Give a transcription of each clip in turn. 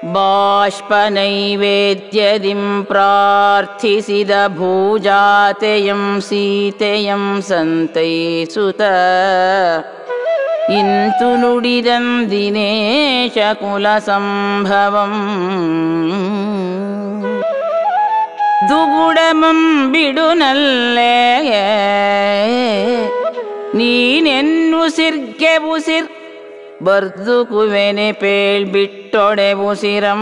ಬಾಷ್ಪನೈವೇದ್ಯದಿಂ ಪ್ರಾರ್ಥಿಸಿದ ಭೂಜಾತೆಯಂ ಸೀತೆಯಂ ಸಂತೈಸುತ ಇಂತು ನುಡಿದಂ ದಿನೇಶ ಕುಲ ಸಂಭವಂ ದುಗುಡಮಂ ಬಿಡುನಲ್ಲೇ ನೀನೆನ್ನುಸಿರ್ಗೆ ಉಸಿರ್ ಬರ್ದು ಕುವೆನೆ ಪೇಳ್ ಬಿಟ್ಟೊಡೆ ಉಸಿರಂ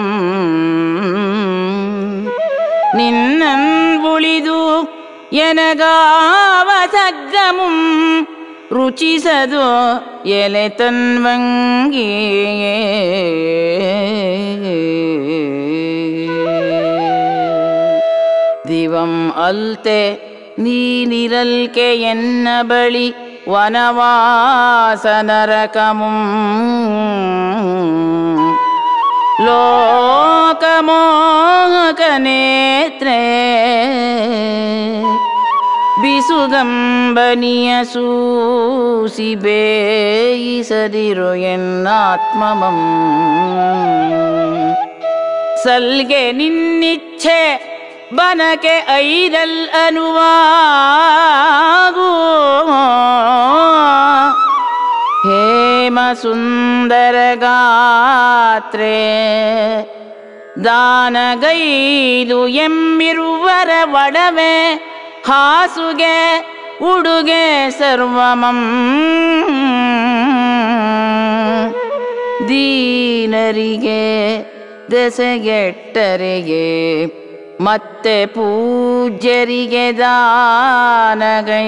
ನಿನ್ನನ್ ಉಳಿದು ಎನಗಾವ ಸಗ್ಗಮುಂ ರುಚಿಸದು ಎಲೆ ತನ್ವಂಗಿ ದಿವಂ ಅಲ್ತೆ ನೀನಿರಲ್ಕೆ ಎನ್ನ ಬಳಿ ವನವಾಸ ನರಕಮುಂ ಲೋಕಮೋಹಕ ನೇತ್ರೇ ಬಿಸುಗಂಬನಿಯ ಸೂಸಿ ಬೇಯಿಸದಿರು ಎನ್ನಾತ್ಮಮಂ ಸಲ್ಗೆ ನಿನ್ನಿಚ್ಛೆ ಬನಕೆ ಐದಲ್ ಅನುವಾಗು ಹೇಮ ಸುಂದರ ಗಾತ್ರೆ ದಾನಗೈದು ಎಮ್ಮಿರುವರ ಒಡವೆ ಹಾಸುಗೆ ಉಡುಗೆ ಸರ್ವಮಂ ದೀನರಿಗೆ ದೆಸೆಗೆಟ್ಟರಿಗೆ ಮತ್ತೆ ಪೂಜ್ಯರಿಗೆ ದಾನಗೈ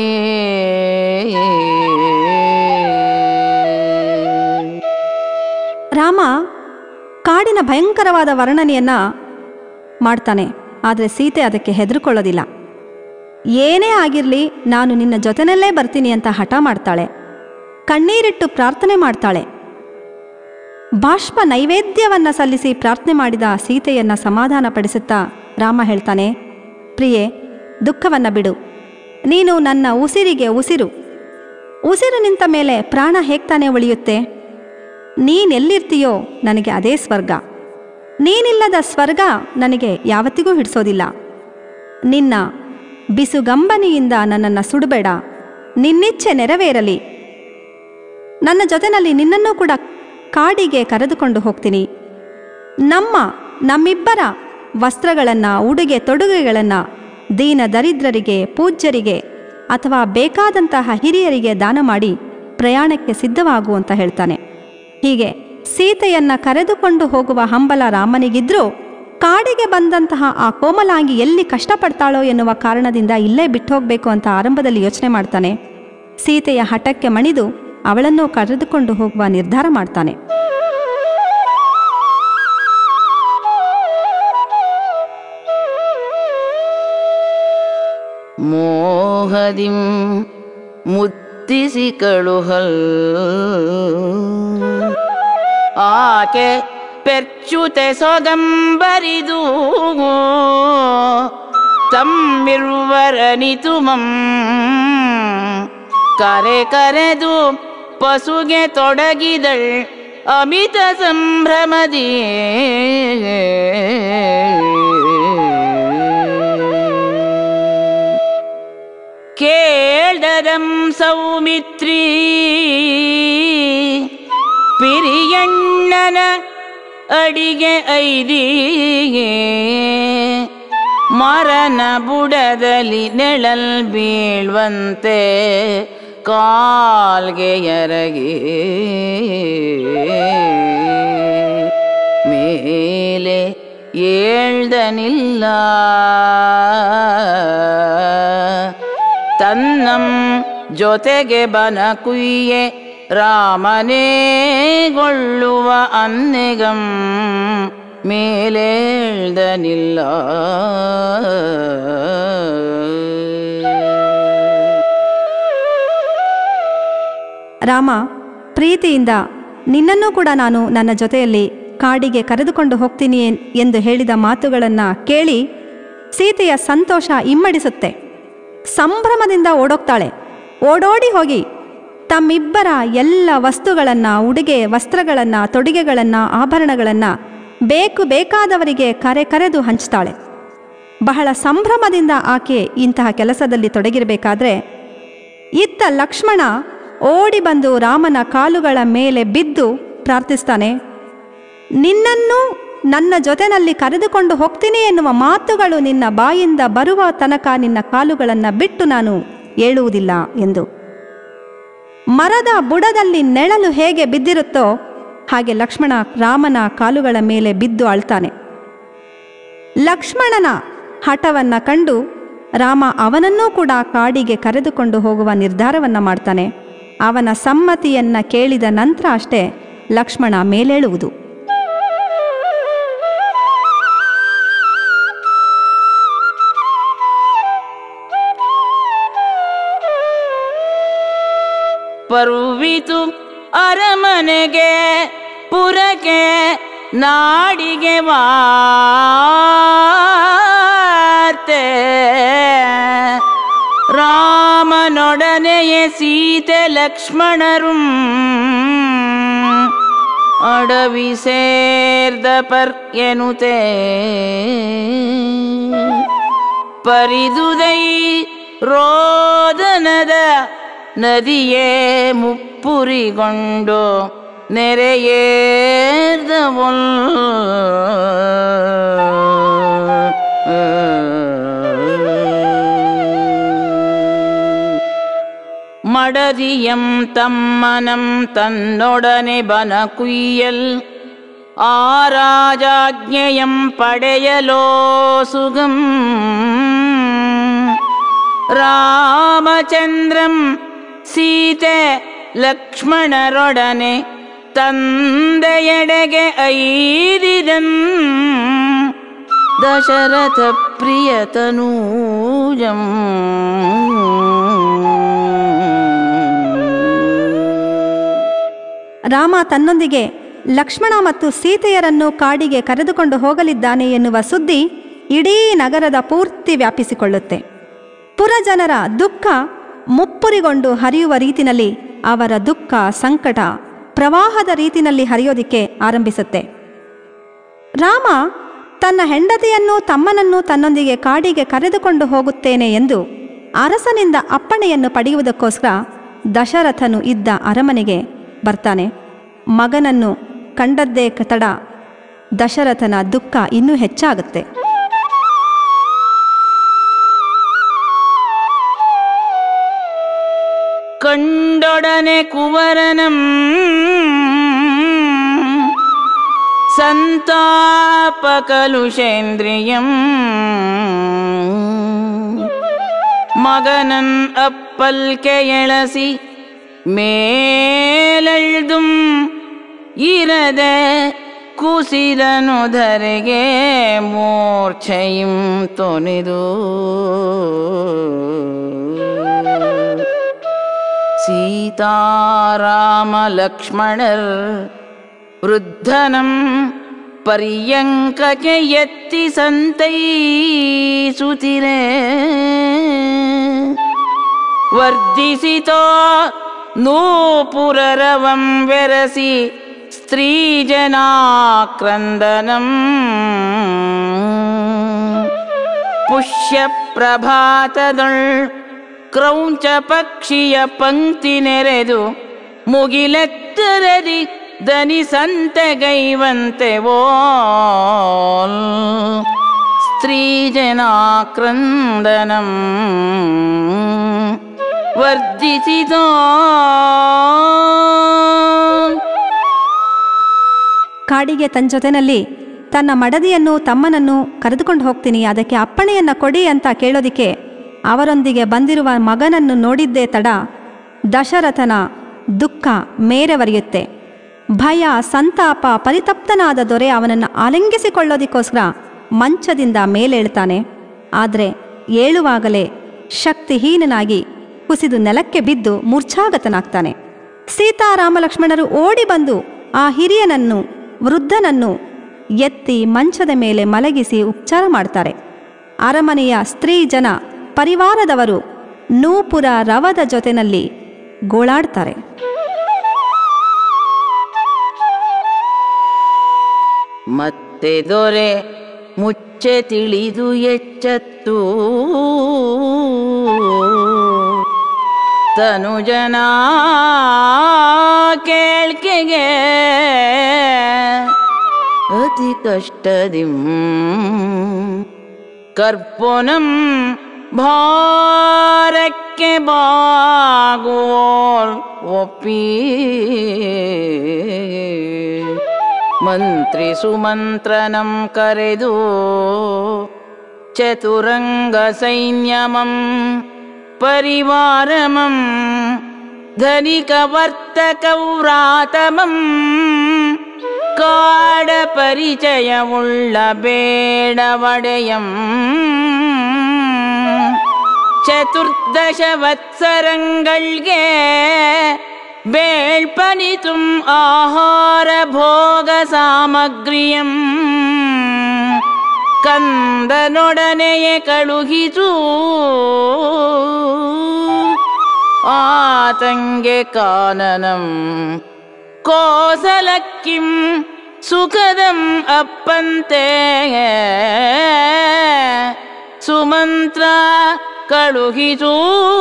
ರಾಮ ಕಾಡಿನ ಭಯಂಕರವಾದ ವರ್ಣನೆಯನ್ನ ಮಾಡ್ತಾನೆ ಆದರೆ ಸೀತೆ ಅದಕ್ಕೆ ಹೆದರ್ಕೊಳ್ಳೋದಿಲ್ಲ ಏನೇ ಆಗಿರಲಿ ನಾನು ನಿನ್ನ ಜೊತೆನಲ್ಲೇ ಬರ್ತೀನಿ ಅಂತ ಹಠ ಮಾಡ್ತಾಳೆ ಕಣ್ಣೀರಿಟ್ಟು ಪ್ರಾರ್ಥನೆ ಮಾಡ್ತಾಳೆ ಬಾಷ್ಪ ನೈವೇದ್ಯವನ್ನ ಸಲ್ಲಿಸಿ ಪ್ರಾರ್ಥನೆ ಮಾಡಿದ ಸೀತೆಯನ್ನ ಸಮಾಧಾನಪಡಿಸುತ್ತಾ ರಾಮ ಹೇಳ್ತಾನೆ ಪ್ರಿಯೆ ದುಃಖವನ್ನ ಬಿಡು ನೀನು ನನ್ನ ಉಸಿರಿಗೆ ಉಸಿರು ಉಸಿರು ನಿಂತ ಮೇಲೆ ಪ್ರಾಣ ಹೇಗ್ತಾನೆ ಉಳಿಯುತ್ತೆ ನೀನೆಲ್ಲಿರ್ತೀಯೋ ನನಗೆ ಅದೇ ಸ್ವರ್ಗ ನೀನಿಲ್ಲದ ಸ್ವರ್ಗ ನನಗೆ ಯಾವತ್ತಿಗೂ ಹಿಡಿಸೋದಿಲ್ಲ ನಿನ್ನ ಬಿಸುಗಂಬನಿಯಿಂದ ನನ್ನನ್ನು ಸುಡಬೇಡ ನಿನ್ನಿಚ್ಛೆ ನೆರವೇರಲಿ ನನ್ನ ಜೊತೆನಲ್ಲಿ ನಿನ್ನನ್ನೂ ಕೂಡ ಕಾಡಿಗೆ ಕರೆದುಕೊಂಡು ಹೋಗ್ತೀನಿ ನಮ್ಮ ನಮ್ಮಿಬ್ಬರ ವಸ್ತ್ರಗಳನ್ನು ಉಡುಗೆ ತೊಡುಗೆಗಳನ್ನು ದೀನ ದರಿದ್ರರಿಗೆ ಪೂಜ್ಯರಿಗೆ ಅಥವಾ ಬೇಕಾದಂತಹ ಹಿರಿಯರಿಗೆ ದಾನ ಮಾಡಿ ಪ್ರಯಾಣಕ್ಕೆ ಸಿದ್ಧವಾಗು ಅಂತ ಹೇಳ್ತಾನೆ ಹೀಗೆ ಸೀತೆಯನ್ನ ಕರೆದುಕೊಂಡು ಹೋಗುವ ಹಂಬಲ ರಾಮನಿಗಿದ್ರೂ ಕಾಡಿಗೆ ಬಂದಂತಹ ಆ ಕೋಮಲಾಂಗಿ ಎಲ್ಲಿ ಕಷ್ಟಪಡ್ತಾಳೋ ಎನ್ನುವ ಕಾರಣದಿಂದ ಇಲ್ಲೇ ಬಿಟ್ಟು ಹೋಗಬೇಕು ಅಂತ ಆರಂಭದಲ್ಲಿ ಯೋಚನೆ ಮಾಡ್ತಾನೆ ಸೀತೆಯ ಹಠಕ್ಕೆ ಮಣಿದು ಅವಳನ್ನು ಕರೆದುಕೊಂಡು ಹೋಗುವ ನಿರ್ಧಾರ ಮಾಡ್ತಾನೆ ಮೋಹದಿಂ ಮುತ್ತಿಸಿ ಕಳುಹಲ್ ಆಕೆ ಪೆರ್ಚುತೆ ಸೊಗಂಬರಿದು ತಮ್ಮಿರುವರನಿತುಮಂ ಕರೆ ಕರೆದು ಪಸುಗೆ ತೊಡಗಿದಳ್ ಅಮಿತ ಸಂಭ್ರಮದಿ ಕೇಳ್ದದಂ ಸೌಮಿತ್ರಿ ಪಿರಿಯಣ್ಣನ ಅಡಿಗೆ ಐದಿಗೆ ಮರನ ಬುಡದಲ್ಲಿ ನೆಳಲ್ ಬೀಳ್ವಂತೆ ಕಾಲ್ಗೆ ಎರಗಿ ಮೇಲೆ ಏಳ್ದನಿಲ್ಲ ತನ್ನಂ ಜೊತೆಗೆ ಬನ ಕುಯ್ಯೆ ರಾಮನೇಗೊಳ್ಳುವ ಅನ್ನೆಗಂ ಮೇಲೇಳ್ದನಿಲ್ಲ ರಾಮ ಪ್ರೀತಿಯಿಂದ ನಿನ್ನನ್ನೂ ಕೂಡ ನಾನು ನನ್ನ ಜೊತೆಯಲ್ಲಿ ಕಾಡಿಗೆ ಕರೆದುಕೊಂಡು ಹೋಗ್ತೀನಿ ಎನ್- ಎಂದು ಹೇಳಿದ ಮಾತುಗಳನ್ನು ಕೇಳಿ ಸೀತೆಯ ಸಂತೋಷ ಇಮ್ಮಡಿಸುತ್ತೆ ಸಂಭ್ರಮದಿಂದ ಓಡೋಗ್ತಾಳೆ ಓಡೋಡಿ ಹೋಗಿ ತಮ್ಮಿಬ್ಬರ ಎಲ್ಲ ವಸ್ತುಗಳನ್ನು ಉಡುಗೆ ವಸ್ತ್ರಗಳನ್ನು ತೊಡುಗೆಗಳನ್ನು ಆಭರಣಗಳನ್ನು ಬೇಕು ಬೇಕಾದವರಿಗೆ ಕರೆ ಕರೆದು ಹಂಚ್ತಾಳೆ ಬಹಳ ಸಂಭ್ರಮದಿಂದ ಆಕೆ ಇಂತಹ ಕೆಲಸದಲ್ಲಿ ತೊಡಗಿರಬೇಕಾದ್ರೆ ಇತ್ತ ಲಕ್ಷ್ಮಣ ಓಡಿ ಬಂದು ರಾಮನ ಕಾಲುಗಳ ಮೇಲೆ ಬಿದ್ದು ಪ್ರಾರ್ಥಿಸ್ತಾನೆ ನಿನ್ನನ್ನು ನನ್ನ ಜೊತೆನಲ್ಲಿ ಕರೆದುಕೊಂಡು ಹೋಗ್ತೀನಿ ಎನ್ನುವ ಮಾತುಗಳು ನಿನ್ನ ಬಾಯಿಂದ ಬರುವ ತನಕ ನಿನ್ನ ಕಾಲುಗಳನ್ನು ಬಿಟ್ಟು ನಾನು ಏಳುವುದಿಲ್ಲ ಎಂದು ಮರದ ಬುಡದಲ್ಲಿ ನೆಳಲು ಹೇಗೆ ಬಿದ್ದಿರುತ್ತೋ ಹಾಗೆ ಲಕ್ಷ್ಮಣ ರಾಮನ ಕಾಲುಗಳ ಮೇಲೆ ಬಿದ್ದು ಅಳ್ತಾನೆ ಲಕ್ಷ್ಮಣನ ಹಠವನ್ನ ಕಂಡು ರಾಮ ಅವನನ್ನೂ ಕೂಡ ಕಾಡಿಗೆ ಕರೆದುಕೊಂಡು ಹೋಗುವ ನಿರ್ಧಾರವನ್ನ ಮಾಡ್ತಾನೆ ಅವನ ಸಮ್ಮತಿಯನ್ನ ಕೇಳಿದ ನಂತರ ಅಷ್ಟೇ ಲಕ್ಷ್ಮಣ ಮೇಲೇಳುವುದು ಪರುವಿತು ಅರಮನೆಗೆ ಪುರಕ್ಕೆ ನಾಡಿಗೆ ವಾರ್ತೆ ರಾಮನೊಡನೆಯೇ ಸೀತೆ ಲಕ್ಷ್ಮಣರು ಅಡವಿ ಸೇರ್ದ ಪರ್ ಎನುತೆ ಪರಿದುದೈ ರೋದನದ ನದಿಯೇ ಮುಪ್ಪುರಿಗೊಂಡು ನೆರೆಯೇರ್ದವೊಲ್ மடதியம் தம்மனம் தன்னொடனே பன குய்யல் ஆராஜாஜ்ஞயம் படையலோ சுகம் ರಾಮಚಂದ್ರಂ ಸೀತೆ ಲಕ್ಷ್ಮಣರೊಡನೆ ತಂದೆಯಡೆಗೆ ಐದಿದಂ ದಶರಥ ಪ್ರಿಯತನೂಜಂ ರಾಮ ತನ್ನೊಂದಿಗೆ ಲಕ್ಷ್ಮಣ ಮತ್ತು ಸೀತೆಯರನ್ನು ಕಾಡಿಗೆ ಕರೆದುಕೊಂಡು ಹೋಗಲಿದ್ದಾನೆ ಎನ್ನುವ ಸುದ್ದಿ ಇಡೀ ನಗರದ ಪೂರ್ತಿ ವ್ಯಾಪಿಸಿಕೊಳ್ಳುತ್ತೆ ಪುರಜನರ ದುಃಖ ಮುಪ್ಪುರಿಗೊಂಡು ಹರಿಯುವ ರೀತಿನಲ್ಲಿ ಅವರ ದುಃಖ ಸಂಕಟ ಪ್ರವಾಹದ ರೀತಿನಲ್ಲಿ ಹರಿಯೋದಿಕ್ಕೆ ಆರಂಭಿಸುತ್ತೆ ರಾಮ ತನ್ನ ಹೆಂಡತಿಯನ್ನು ತಮ್ಮನನ್ನು ತನ್ನೊಂದಿಗೆ ಕಾಡಿಗೆ ಕರೆದುಕೊಂಡು ಹೋಗುತ್ತೇನೆ ಎಂದು ಅರಸನಿಂದ ಅಪ್ಪಣೆಯನ್ನು ಪಡೆಯುವುದಕ್ಕೋಸ್ಕರ ದಶರಥನು ಇದ್ದ ಅರಮನೆಗೆ ಬರ್ತಾನೆ ಮಗನನ್ನು ಕಂಡದ್ದೇ ತಡ ದಶರಥನ ದುಃಖ ಇನ್ನೂ ಹೆಚ್ಚಾಗುತ್ತೆ ಕಂಡೊಡನೆ ಕುವರನಂ ಸಂತಾಪಕಲುಷೇಂದ್ರಿಯಂ ಮಗನನ್ ಅಪ್ಪಲ್ಕೆ ಎಳಸಿ ಮೇಲೆಳ್ದುಂ ಇರದೆ ಕುಸಿದನು ಧರೆಗೆ ಮೂರ್ಛೆಯಿಂ ತೊನೆದು ಸೀತಾರಾಮಲಕ್ಷ್ಮಣರ್ ವೃದ್ಧನಂ ಪರ್ಯಂಕಕ್ಕೆ ಎತ್ತಿ ಸಂತೈಸುತ್ತಿರೆ ವರ್ಧಿಸಿತೋ ನೂಪುರರವಂ ವೆರಸಿ ಸ್ತ್ರೀಜನಾಕ್ರಂದನಂ ಪುಷ್ಯಪ್ರಭಾತದೊಳ್ ಕ್ರೌಂಚ ಪಕ್ಷಿಯ ಪಂಕ್ತಿ ನೆರೆದು ಮುಗಿಲೆತ್ತರದಿ ದನಿ ಸಂತೆಗೈವಂತೆ ಓಲ್ ಸ್ತ್ರೀಜನಾಕ್ರಂದನಂ ವರ್ಧಿಸಿದೋ ಕಾಡಿಗೆ ತನ್ನ ಜೊತೆನಲ್ಲಿ ತನ್ನ ಮಡದಿಯನ್ನು ತಮ್ಮನನ್ನು ಕರೆದುಕೊಂಡು ಹೋಗ್ತೀನಿ ಅದಕ್ಕೆ ಅಪ್ಪಣೆಯನ್ನ ಕೊಡಿ ಅಂತ ಕೇಳೋದಿಕ್ಕೆ ಅವರೊಂದಿಗೆ ಬಂದಿರುವ ಮಗನನ್ನು ನೋಡಿದ್ದೇ ತಡ ದಶರಥನ ದುಃಖ ಮೇರೆವರಿಯುತ್ತೆ ಭಯ ಸಂತಾಪ ಪರಿತಪ್ತನಾದ ದೊರೆ ಅವನನ್ನು ಆಲಿಂಗಿಸಿಕೊಳ್ಳೋದಕ್ಕೋಸ್ಕರ ಮಂಚದಿಂದ ಮೇಲೇಳ್ತಾನೆ ಆದರೆ ಏಳುವಾಗಲೇ ಶಕ್ತಿಹೀನನಾಗಿ ಕುಸಿದು ನೆಲಕ್ಕೆ ಬಿದ್ದು ಮೂರ್ಛಾಗತನಾಗ್ತಾನೆ ಸೀತಾರಾಮಲಕ್ಷ್ಮಣರು ಓಡಿ ಬಂದು ಆ ಹಿರಿಯನನ್ನು ವೃದ್ಧನನ್ನು ಎತ್ತಿ ಮಂಚದ ಮೇಲೆ ಮಲಗಿಸಿ ಉಪಚಾರ ಮಾಡ್ತಾರೆ ಅರಮನೆಯ ಸ್ತ್ರೀ ಜನ ಪರಿವಾರದವರು ನೂಪುರ ರವದ ಜೊತೆನಲ್ಲಿ ಗೋಳಾಡ್ತಾರೆ ಮತ್ತೆ ಮತ್ತೆ ದೊರೆ ಮುಚ್ಚೆ ತಿಳಿದು ಎಚ್ಚತ್ತು ತನುಜನ ಕೇಳ್ಕೆಗೆ ಅತಿ ಕಷ್ಟದಿಂ ಕರ್ಪೊನಂ ಭಾರಕ್ಕೆ ಬಾಗುವೋಳ್ ಒಪ್ಪಿ ಮಂತ್ರಿ ಸುಮಂತ್ರನಂ ಕರೆದು ಚತುರಂಗ ಸೈನ್ಯಮಂ ಪರಿವಾರಮಂ ಧನಿಕ ವರ್ತಕವ್ರಾತಮಂ ಕಾಡ ಪರಿಚಯವುಳ್ಳ ಬೇಡವಡೆಯಂ ಚತುರ್ದಶ ವತ್ಸರಂಗಳ್ಗೆ ಬೇಳ್ಪನಿತುಂ ಆಹಾರ ಭೋಗ ಸಾಮಗ್ರಿಯಂ ಕಂದನೊಡನೆಯೇ ಕಳುಹಿಸು ಆತಂಗೆ ಕಾನನಂ ಕೋಸಲಕ್ಕಿಂ ಸುಖದಂ ಅಪ್ಪಂತೆ ಸುಮಂತ್ರ ಕಳುಹಿಸು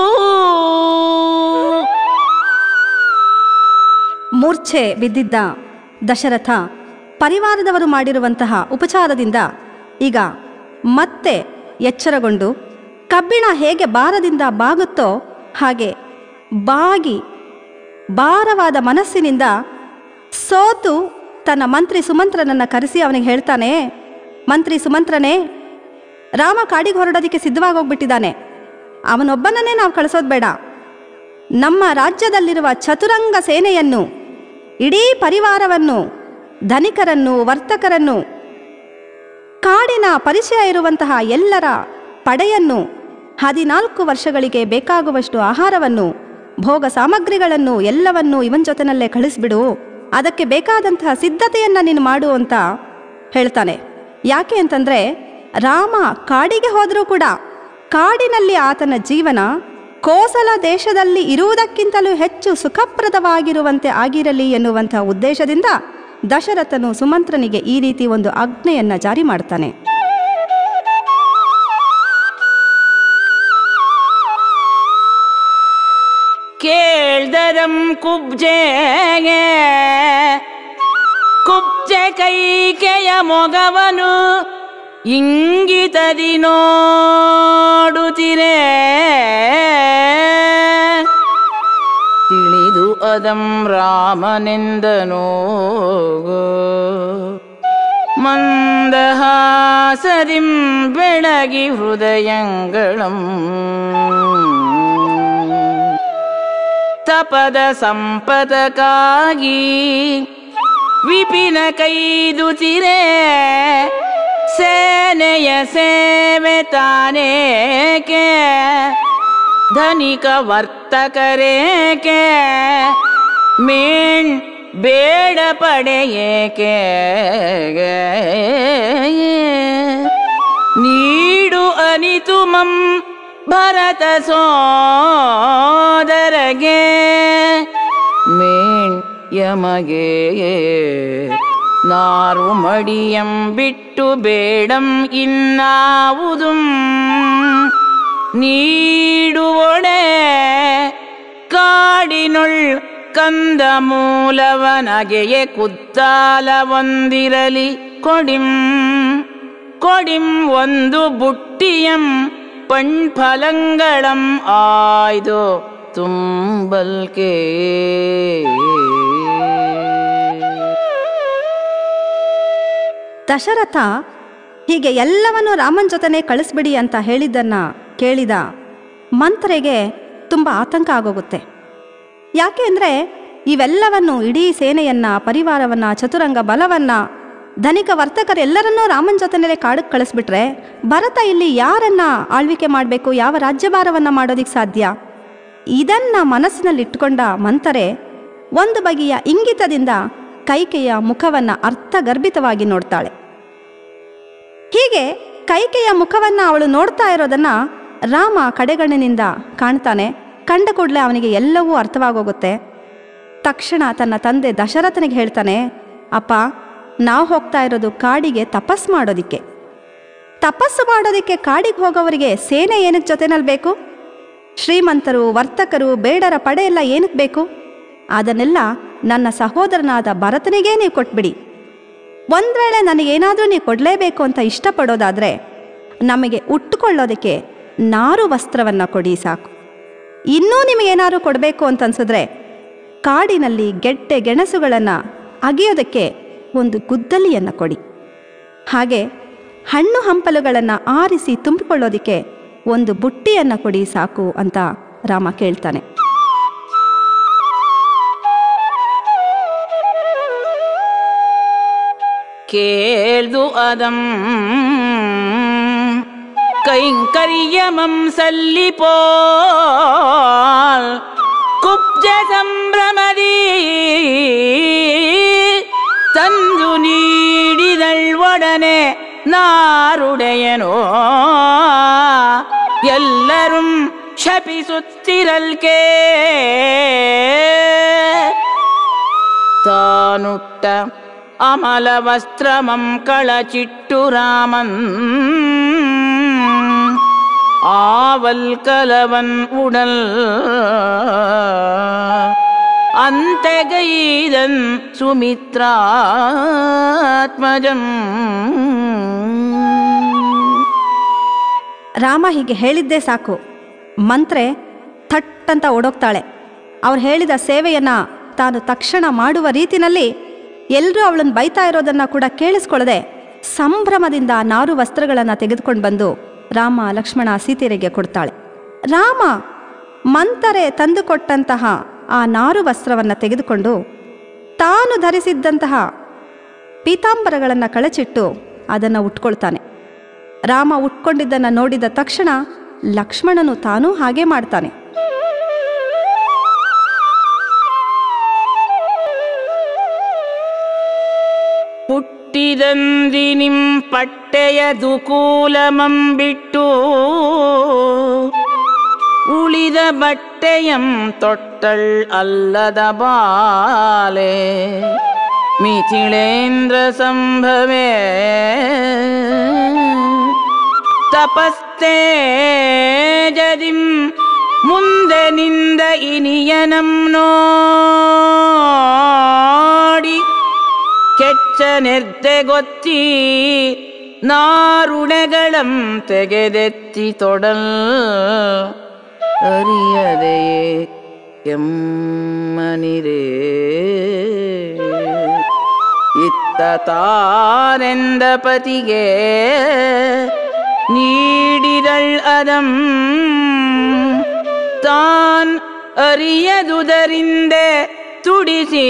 ಮೂರ್ಛೆ ಬಿದ್ದಿದ್ದ ದಶರಥ ಪರಿವಾರದವರು ಮಾಡಿರುವಂತಹ ಉಪಚಾರದಿಂದ ಈಗ ಮತ್ತೆ ಎಚ್ಚರಗೊಂಡು ಕಬ್ಬಿಣ ಹೇಗೆ ಭಾರದಿಂದ ಬಾಗುತ್ತೋ ಹಾಗೆ ಬಾಗಿ ಭಾರವಾದ ಮನಸ್ಸಿನಿಂದ ಸೋತು ತನ್ನ ಮಂತ್ರಿ ಸುಮಂತ್ರನನ್ನು ಕರೆಸಿ ಅವನಿಗೆ ಹೇಳ್ತಾನೆ ಮಂತ್ರಿ ಸುಮಂತ್ರನೇ ರಾಮ ಕಾಡಿಗೆ ಹೊರಡೋದಕ್ಕೆ ಸಿದ್ಧವಾಗೋಗ್ಬಿಟ್ಟಿದ್ದಾನೆ ಅವನೊಬ್ಬನನ್ನೇ ನಾವು ಕಳಿಸೋದು ಬೇಡ ನಮ್ಮ ರಾಜ್ಯದಲ್ಲಿರುವ ಚತುರಂಗ ಸೇನೆಯನ್ನು ಇಡೀ ಪರಿವಾರವನ್ನು ಧನಿಕರನ್ನು ವರ್ತಕರನ್ನು ಕಾಡಿನ ಪರಿಚಯ ಇರುವಂತಹ ಎಲ್ಲರ ಪಡೆಯನ್ನು ಹದಿನಾಲ್ಕು ವರ್ಷಗಳಿಗೆ ಬೇಕಾಗುವಷ್ಟು ಆಹಾರವನ್ನು ಭೋಗ ಸಾಮಗ್ರಿಗಳನ್ನು ಎಲ್ಲವನ್ನೂ ಇವನ್ ಜೊತೆನಲ್ಲೇ ಕಳಿಸ್ಬಿಡು ಅದಕ್ಕೆ ಬೇಕಾದಂತಹ ಸಿದ್ಧತೆಯನ್ನು ನೀನು ಮಾಡು ಅಂತ ಹೇಳ್ತಾನೆ ಯಾಕೆ ಅಂತಂದರೆ ರಾಮ ಕಾಡಿಗೆ ಹೋದರೂ ಕೂಡ ಕಾಡಿನಲ್ಲಿ ಆತನ ಜೀವನ ಕೋಸಲ ದೇಶದಲ್ಲಿ ಇರುವುದಕ್ಕಿಂತಲೂ ಹೆಚ್ಚು ಸುಖಪ್ರದವಾಗಿರುವಂತೆ ಆಗಿರಲಿ ಎನ್ನುವಂಥ ಉದ್ದೇಶದಿಂದ ದಶರಥನು ಸುಮಂತ್ರನಿಗೆ ಈ ರೀತಿ ಒಂದು ಆಜ್ಞೆಯನ್ನ ಜಾರಿ ಮಾಡ್ತಾನೆ ಕೇಳ್ದರಂ ಕುಬ್ಜೆಗೆ ಕುಬ್ಜೆ ಕೈಕೆಯ ಮೊಗವನು ಇಂಗಿತದಿ ನೋಡುತ್ತಿರೆ ತಿಳಿದು ಅದಂ ರಾಮನೆಂದನೋ ಮಂದಹಾಸರಿಂ ಬೆಳಗಿ ಹೃದಯಂಗಳಂ ತಪದ ಸಂಪದಕ್ಕಾಗಿ ವಿಪಿನ ಕೈದುತಿರೆ ಸೇನೆಯ ಸೇವೆ ತಾನೇಕೆ ಧನಿಕ ವರ್ತಕರೇಕೆ ಮೇಣ್ ಬೇಡ ಪಡೆಯೇಕೆ ನೀಡು ಅನಿತು ಮಂ ಭರತ ಸೋದರಗೆ ಮೇಣ್ ಯಮಗೆ ನಾರು ಮಡಿಯಂ ಬಿಟ್ಟು ಬೇಡಂ ಇನ್ನಾವುದುಂ ನೀಡುವೊಡೆ ಕಾಡಿನುಳ್ ಕಂದ ಮೂಲವನಗೆಯೇ ಕುತ್ತಾಲ ಒಂದಿರಲಿ ಕೊಡಿಂ ಕೊಡಿಂ ಒಂದು ಬುಟ್ಟಿಯಂ ಪಣ್ಫಲಂಗಳಂ ಆಯ್ದು ತುಂಬಲ್ಕೆ ದಶರಥ ಹೀಗೆ ಎಲ್ಲವನ್ನು ರಾಮನ ಜೊತೆನೆ ಕಳಿಸ್ಬಿಡಿ ಅಂತ ಹೇಳಿದ್ದನ್ನ ಕೇಳಿದ ಮಂತ್ರಿಗೆ ತುಂಬ ಆತಂಕ ಆಗೋಗುತ್ತೆ ಯಾಕೆ ಅಂದರೆ ಇವೆಲ್ಲವನ್ನು ಇಡೀ ಸೇನೆಯನ್ನ ಪರಿವಾರವನ್ನ ಚತುರಂಗ ಬಲವನ್ನ ಧನಿಕ ವರ್ತಕರೆಲ್ಲರನ್ನೂ ರಾಮನ ಜೊತೆನಲ್ಲೇ ಕಾಡಕ್ಕೆ ಕಳಿಸ್ಬಿಟ್ರೆ ಭರತ ಇಲ್ಲಿ ಯಾರನ್ನ ಆಳ್ವಿಕೆ ಮಾಡಬೇಕು ಯಾವ ರಾಜ್ಯಭಾರವನ್ನ ಮಾಡೋದಿಕ್ಕೆ ಸಾಧ್ಯ ಇದನ್ನ ಮನಸ್ಸಿನಲ್ಲಿಟ್ಟುಕೊಂಡ ಮಂತರೆ ಒಂದು ಬಗೆಯ ಇಂಗಿತದಿಂದ ಕೈಕೆಯ ಮುಖವನ್ನ ಅರ್ಥಗರ್ಭಿತವಾಗಿ ನೋಡ್ತಾಳೆ ಹೀಗೆ ಕೈಕೆಯ ಮುಖವನ್ನ ಅವಳು ನೋಡ್ತಾ ಇರೋದನ್ನ ರಾಮ ಕಡೆಗಣ್ಣಿನಿಂದ ಕಾಣ್ತಾನೆ ಕಂಡ ಕೂಡಲೇ ಅವನಿಗೆ ಎಲ್ಲವೂ ಅರ್ಥವಾಗೋಗುತ್ತೆ ತಕ್ಷಣ ತನ್ನ ತಂದೆ ದಶರಥನಿಗೆ ಹೇಳ್ತಾನೆ ಅಪ್ಪ ನಾವು ಹೋಗ್ತಾ ಇರೋದು ಕಾಡಿಗೆ ತಪಸ್ ಮಾಡೋದಿಕ್ಕೆ ತಪಸ್ಸು ಮಾಡೋದಕ್ಕೆ ಕಾಡಿಗೆ ಹೋಗೋವರಿಗೆ ಸೇನೆ ಏನಕ್ಕೆ ಜೊತೆನಲ್ಲಿ ಬೇಕು ಶ್ರೀಮಂತರು ವರ್ತಕರು ಬೇಡರ ಪಡೆ ಎಲ್ಲ ಏನಕ್ಕೆ ಬೇಕು ಅದನ್ನೆಲ್ಲ ನನ್ನ ಸಹೋದರನಾದ ಭರತನಿಗೇ ನೀವು ಕೊಟ್ಬಿಡಿ ಒಂದು ವೇಳೆ ನನಗೇನಾದರೂ ನೀವು ಕೊಡಲೇಬೇಕು ಅಂತ ಇಷ್ಟಪಡೋದಾದರೆ ನಮಗೆ ಉಟ್ಟುಕೊಳ್ಳೋದಕ್ಕೆ ನಾರು ವಸ್ತ್ರವನ್ನು ಕೊಡಿ ಸಾಕು ಇನ್ನೂ ನಿಮಗೇನಾದ್ರು ಕೊಡಬೇಕು ಅಂತ ಅನ್ಸಿದ್ರೆ ಕಾಡಿನಲ್ಲಿ ಗೆಡ್ಡೆ ಗೆಣಸುಗಳನ್ನು ಅಗಿಯೋದಕ್ಕೆ ಒಂದು ಗುದ್ದಲಿಯನ್ನು ಕೊಡಿ ಹಾಗೆ ಹಣ್ಣು ಹಂಪಲುಗಳನ್ನು ಆರಿಸಿ ತುಂಬಿಕೊಳ್ಳೋದಕ್ಕೆ ಒಂದು ಬುಟ್ಟಿಯನ್ನು ಕೊಡಿ ಸಾಕು ಅಂತ ರಾಮ ಕೇಳ್ತಾನೆ കേൾതു അതം കൈങ്കര്യമം സല്ലിപ്പോൽ കുബ്ജ സംഭ്രമതി ತಂದು ನೀಡಿದಳ್ವೊಡನೆ ನಾರುಡೆಯನೋ ಎಲ್ಲರೂ ಶಪಿಸುತ್ತಿರಲ್ಕೇ ತಾನುಟ್ಟ ಅಮಲ ವಸ್ತ್ರಮಂ ಕಳಚಿಟ್ಟು ರಾಮನ್ ஆவல்கலவன் உடல் அந்தகைதன் சுமித்ராத்மஜம் ರಾಮ ಹೀಗೆ ಹೇಳಿದ್ದೇ ಸಾಕು ಮಂತ್ರೆ ಥಟ್ ಅಂತ ಓಡೋಗ್ತಾಳೆ ಅವ್ರು ಹೇಳಿದ ಸೇವೆಯನ್ನ ತಾನು ತಕ್ಷಣ ಮಾಡುವ ರೀತಿನಲ್ಲಿ ಎಲ್ಲರೂ ಅವಳನ್ನು ಬೈತಾ ಇರೋದನ್ನ ಕೂಡ ಕೇಳಿಸ್ಕೊಳ್ಳದೆ ಸಂಭ್ರಮದಿಂದ ನಾರು ವಸ್ತ್ರಗಳನ್ನು ತೆಗೆದುಕೊಂಡು ಬಂದು ರಾಮ ಲಕ್ಷ್ಮಣ ಸೀತೆಯರಿಗೆ ಕೊಡ್ತಾಳೆ ರಾಮ ಮಂತರೆ ತಂದುಕೊಟ್ಟಂತಹ ಆ ನಾರು ವಸ್ತ್ರವನ್ನು ತೆಗೆದುಕೊಂಡು ತಾನು ಧರಿಸಿದ್ದಂತಹ ಪೀತಾಂಬರಗಳನ್ನು ಕಳಚಿಟ್ಟು ಅದನ್ನು ಉಟ್ಕೊಳ್ತಾನೆ ರಾಮ ಉಟ್ಕೊಂಡಿದ್ದನ್ನು ನೋಡಿದ ತಕ್ಷಣ ಲಕ್ಷ್ಮಣನು ತಾನೂ ಹಾಗೆ ಮಾಡ್ತಾನೆ ಹುಟ್ಟಿದಂದಿನಿಂ ಪಟ್ಟೆಯ ದುಕೂಲಮಂ ಬಿಟ್ಟು ಉಳಿದ ಬಟ್ಟೆಯಂ ತೊಟ್ಟಳ್ ಅಲ್ಲದ ಬಾಲೆ ಮಿಥಿಳೇಂದ್ರ ಸಂಭವೇ ತಪಸ್ತೇಜದಿಂ ಮುಂದೆ ನಿಂದ ಇನಿಯನಂ ನೋಡಿ ಕೆಚ್ಚ ನೆರ್ತೆಗೊತ್ತಿ ನಾರುಣೆಗಳಂ ತೆಗೆದೆತ್ತಿ ತೊಡಲ್ ಅರಿಯದೆಯೇ ಕೆಮ್ಮನಿರೇ ಇತ್ತ ತಾನೆಂದ ಪತಿಗೆ ನೀಡಿದಳ್ ಅದಂ ತಾನ್ ಅರಿಯದುದರಿಂದೆ ತುಡಿಸಿ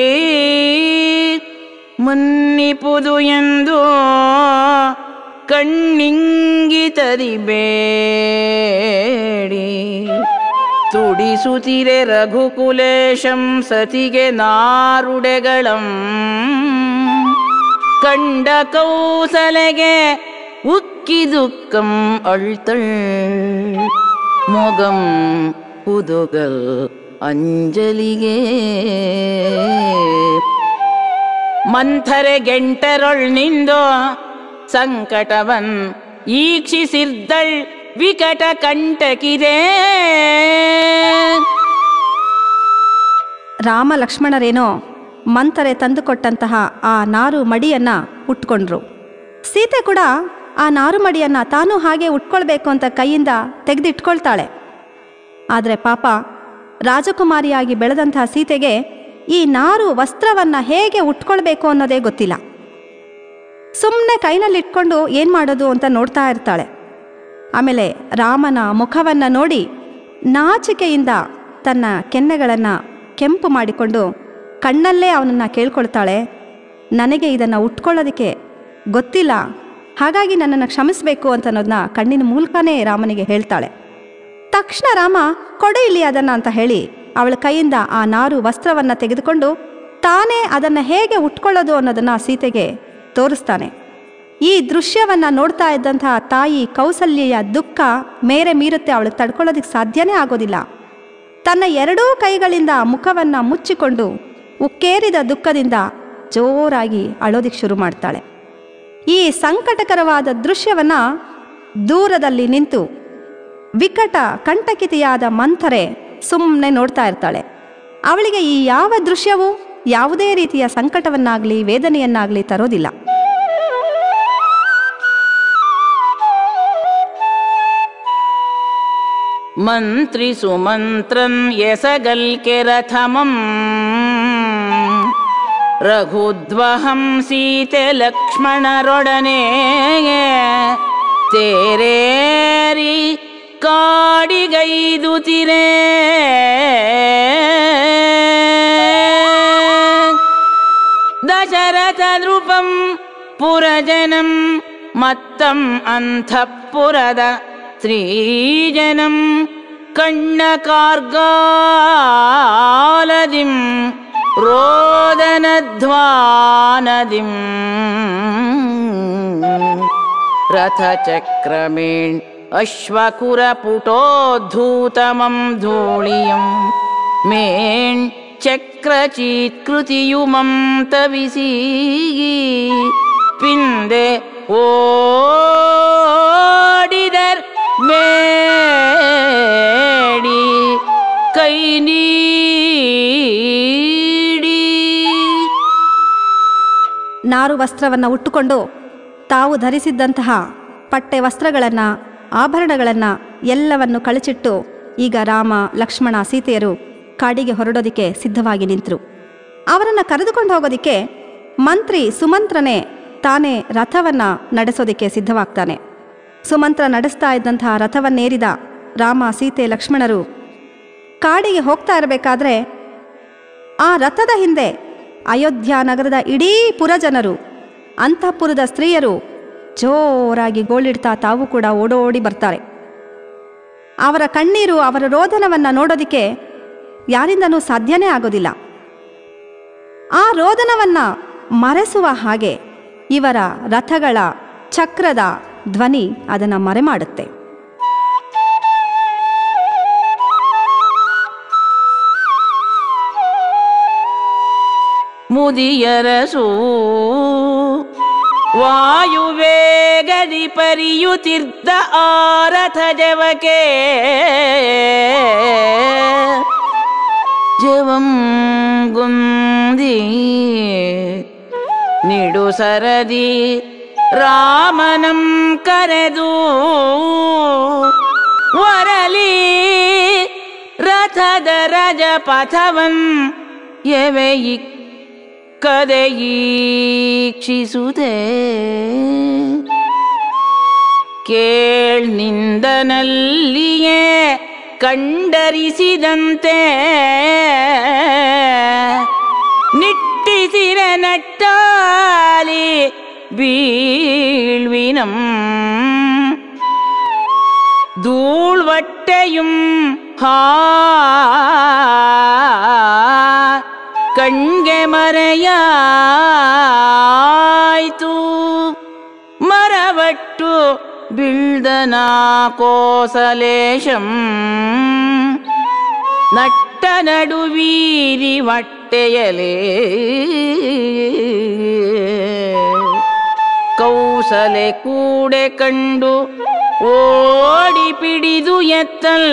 ಮನ್ನಿಪುದು ಎಂದು ಕಣ್ಣಿಂಗಿತರಿ ಬೇಡಿ ತುಡಿಸುತ್ತಿರೆ ರಘುಕುಲೇಶಂ ಸತಿಗೆ ನಾರುಡೆಗಳಂ ಕಂಡ ಕೌಸಲೆಗೆ ಉಕ್ಕಿ ದುಃಖಂ ಅಳ್ತಳ್ ಮೊಗಂ ಹುದುಗಲ್ ಅಂಜಲಿಗೆ ಮಂಥರೆ ಗೆಂಟರೊಳ್ ನಿಂದು ಸಂಕಟವನ್ ಈಕ್ಷಿಸಿರ್ದಳ್ ವಿಕಟ ಕಂಟಕಿದೆ ರಾಮ ಲಕ್ಷ್ಮಣರೇನೋ ಮಂತರೆ ತಂದುಕೊಟ್ಟಂತಹ ಆ ನಾರು ಮಡಿಯನ್ನ ಉಟ್ಕೊಂಡ್ರು ಸೀತೆ ಕೂಡ ಆ ನಾರು ಮಡಿಯನ್ನ ತಾನು ಹಾಗೆ ಉಟ್ಕೊಳ್ಬೇಕು ಅಂತ ಕೈಯಿಂದ ತೆಗೆದಿಟ್ಕೊಳ್ತಾಳೆ ಆದರೆ ಪಾಪ ರಾಜಕುಮಾರಿಯಾಗಿ ಬೆಳೆದಂತಹ ಸೀತೆಗೆ ಈ ನಾರು ವಸ್ತ್ರವನ್ನ ಹೇಗೆ ಉಟ್ಕೊಳ್ಬೇಕು ಅನ್ನೋದೇ ಗೊತ್ತಿಲ್ಲ ಸುಮ್ಮನೆ ಕೈನಲ್ಲಿಟ್ಕೊಂಡು ಏನು ಮಾಡೋದು ಅಂತ ನೋಡ್ತಾ ಇರ್ತಾಳೆ ಆಮೇಲೆ ರಾಮನ ಮುಖವನ್ನು ನೋಡಿ ನಾಚಿಕೆಯಿಂದ ತನ್ನ ಕೆನ್ನೆಗಳನ್ನು ಕೆಂಪು ಮಾಡಿಕೊಂಡು ಕಣ್ಣಲ್ಲೇ ಅವನನ್ನು ಕೇಳ್ಕೊಳ್ತಾಳೆ ನನಗೆ ಇದನ್ನು ಉಟ್ಕೊಳ್ಳೋದಕ್ಕೆ ಗೊತ್ತಿಲ್ಲ ಹಾಗಾಗಿ ನನ್ನನ್ನು ಕ್ಷಮಿಸಬೇಕು ಅಂತ ಅನ್ನೋದನ್ನ ಕಣ್ಣಿನ ಮೂಲಕನೇ ರಾಮನಿಗೆ ಹೇಳ್ತಾಳೆ ತಕ್ಷಣ ರಾಮ ಕೊಡು ಇಲ್ಲಿ ಅದನ್ನು ಅಂತ ಹೇಳಿ ಅವಳ ಕೈಯಿಂದ ಆ ನಾರು ವಸ್ತ್ರವನ್ನು ತೆಗೆದುಕೊಂಡು ತಾನೇ ಅದನ್ನು ಹೇಗೆ ಉಟ್ಕೊಳ್ಳೋದು ಅನ್ನೋದನ್ನು ಸೀತೆಗೆ ತೋರಿಸ್ತಾನೆ ಈ ದೃಶ್ಯವನ್ನು ನೋಡ್ತಾ ಇದ್ದಂತಹ ತಾಯಿ ಕೌಸಲ್ಯೆಯ ದುಃಖ ಮೇರೆ ಮೀರುತ್ತೆ ಅವಳಿಗೆ ತಡ್ಕೊಳ್ಳೋದಕ್ಕೆ ಸಾಧ್ಯನೇ ಆಗೋದಿಲ್ಲ ತನ್ನ ಎರಡೂ ಕೈಗಳಿಂದ ಮುಖವನ್ನು ಮುಚ್ಚಿಕೊಂಡು ಉಕ್ಕೇರಿದ ದುಃಖದಿಂದ ಜೋರಾಗಿ ಅಳೋದಿಕ್ಕೆ ಶುರು ಮಾಡ್ತಾಳೆ ಈ ಸಂಕಟಕರವಾದ ದೃಶ್ಯವನ್ನು ದೂರದಲ್ಲಿ ನಿಂತು ವಿಕಟ ಕಂಟಕಿತಿಯಾದ ಮಂಥರೆ ಸುಮ್ಮನೆ ನೋಡ್ತಾ ಇರ್ತಾಳೆ ಅವಳಿಗೆ ಈ ಯಾವ ದೃಶ್ಯವೂ ಯಾವುದೇ ರೀತಿಯ ಸಂಕಟವನ್ನಾಗಲಿ ವೇದನೆಯನ್ನಾಗಲಿ ತರೋದಿಲ್ಲ മന്ത്രി സുമന്ത്രൻ യസകൽക്കിരഥമം ರಘುದ್ವಹಂ ಸೀತೆ ಲಕ್ಷ್ಮಣರೊಡನೆ ತೇರೇರಿ ಕಾಡಿಗೈದುತಿರೆ ದಶರಥ ನೃಪಂ ಪುರಜನಂ ಮತ್ತಂ ಅಂತಃಪುರದ ಸ್ತ್ರೀಜನಂ ಕಣ್ಣ ಕಾರ್ಗಾಲದಿಂ ರೋದನಧ್ವಾನದಿಂ ರಥಚಕ್ರಮೇಣ್ ಅಶ್ವಕುರಪುಟೋದ್ಧೂತಮಂ ಧೂಳಿಯಂ ಮೇಣ್ ಚಕ್ರಚೀತ್ಕೃತಿಯುಮಂ ತವಿಸೀಗಿ ಪಿಂದೆ ಓಡಿದರ್ ಮೇಡಿ ಕೈ ನೀಡಿ ನಾರು ವಸ್ತ್ರವನ್ನು ಉಟ್ಟುಕೊಂಡು ತಾವು ಧರಿಸಿದ್ದಂತಹ ಪಟ್ಟೆ ವಸ್ತ್ರಗಳನ್ನು ಆಭರಣಗಳನ್ನು ಎಲ್ಲವನ್ನು ಕಳಚಿಟ್ಟು ಈಗ ರಾಮ ಲಕ್ಷ್ಮಣ ಸೀತೆಯರು ಕಾಡಿಗೆ ಹೊರಡೋದಕ್ಕೆ ಸಿದ್ಧವಾಗಿ ನಿಂತರು ಅವರನ್ನು ಕರೆದುಕೊಂಡು ಹೋಗೋದಕ್ಕೆ ಮಂತ್ರಿ ಸುಮಂತ್ರನೇ ತಾನೇ ರಥವನ್ನು ನಡೆಸೋದಕ್ಕೆ ಸಿದ್ಧವಾಗ್ತಾನೆ ಸುಮಂತ್ರ ನಡೆಸ್ತಾ ಇದ್ದಂತಹ ರಥವನ್ನೇರಿದ ರಾಮ ಸೀತೆ ಲಕ್ಷ್ಮಣರು ಕಾಡಿಗೆ ಹೋಗ್ತಾ ಇರಬೇಕಾದ್ರೆ ಆ ರಥದ ಹಿಂದೆ ಅಯೋಧ್ಯ ನಗರದ ಇಡೀ ಪುರಜನರು ಅಂತಃಪುರದ ಸ್ತ್ರೀಯರು ಜೋರಾಗಿ ಗೋಳಿಡ್ತಾ ತಾವು ಕೂಡ ಓಡೋಡಿ ಬರ್ತಾರೆ ಅವರ ಕಣ್ಣೀರು ಅವರ ರೋದನವನ್ನು ನೋಡೋದಕ್ಕೆ ಯಾರಿಂದನೂ ಸಾಧ್ಯನೇ ಆಗೋದಿಲ್ಲ ಆ ರೋದನವನ್ನು ಮರೆಸುವ ಹಾಗೆ ಇವರ ರಥಗಳ ಚಕ್ರದ ಧ್ವನಿ ಅದನ್ನು ಮರೆಮಾಡುತ್ತೆ ಮುದಿಯರಸು ವಾಯುವೇಗದಿ ಪರಿಯುತಿರ್ದ ಆರಥ ಜವಕೆ ಜವಂ ಗುಂದಿ ನಿಡು ಸರದಿ ರಾಮನಂ ಕರೆದು ವರಲಿ ರಥದ ರಜ ಪಥವನ್ ಎವೆ ಕದಯೀಕ್ಷಿಸುತ್ತೆ ಕೇಳ್ನಿಂದನಲ್ಲಿಯೇ ಕಂಡರಿಸಿದಂತೆ ನಿಟ್ಟಿಸಿರ ನಟ್ಟಾಲಿ ಬೀಳ್ವಿನಂ ധൂൾവട്ടയും ഹാ കൺಗೆ ಮರೆಯಾಯ್ತು ಮರವಟ್ಟು ಬಿಳ್ದನ ಕೋಸಲೇಶಂ ನಟ್ಟ ನಡುವೀರಿ ವಟ್ಟೆಯಲೇ ಕೌಸಲೆ ಕೂಡೆ ಕಂಡು ಓಡಿ ಪಿಡಿದು ಎತ್ತಲ್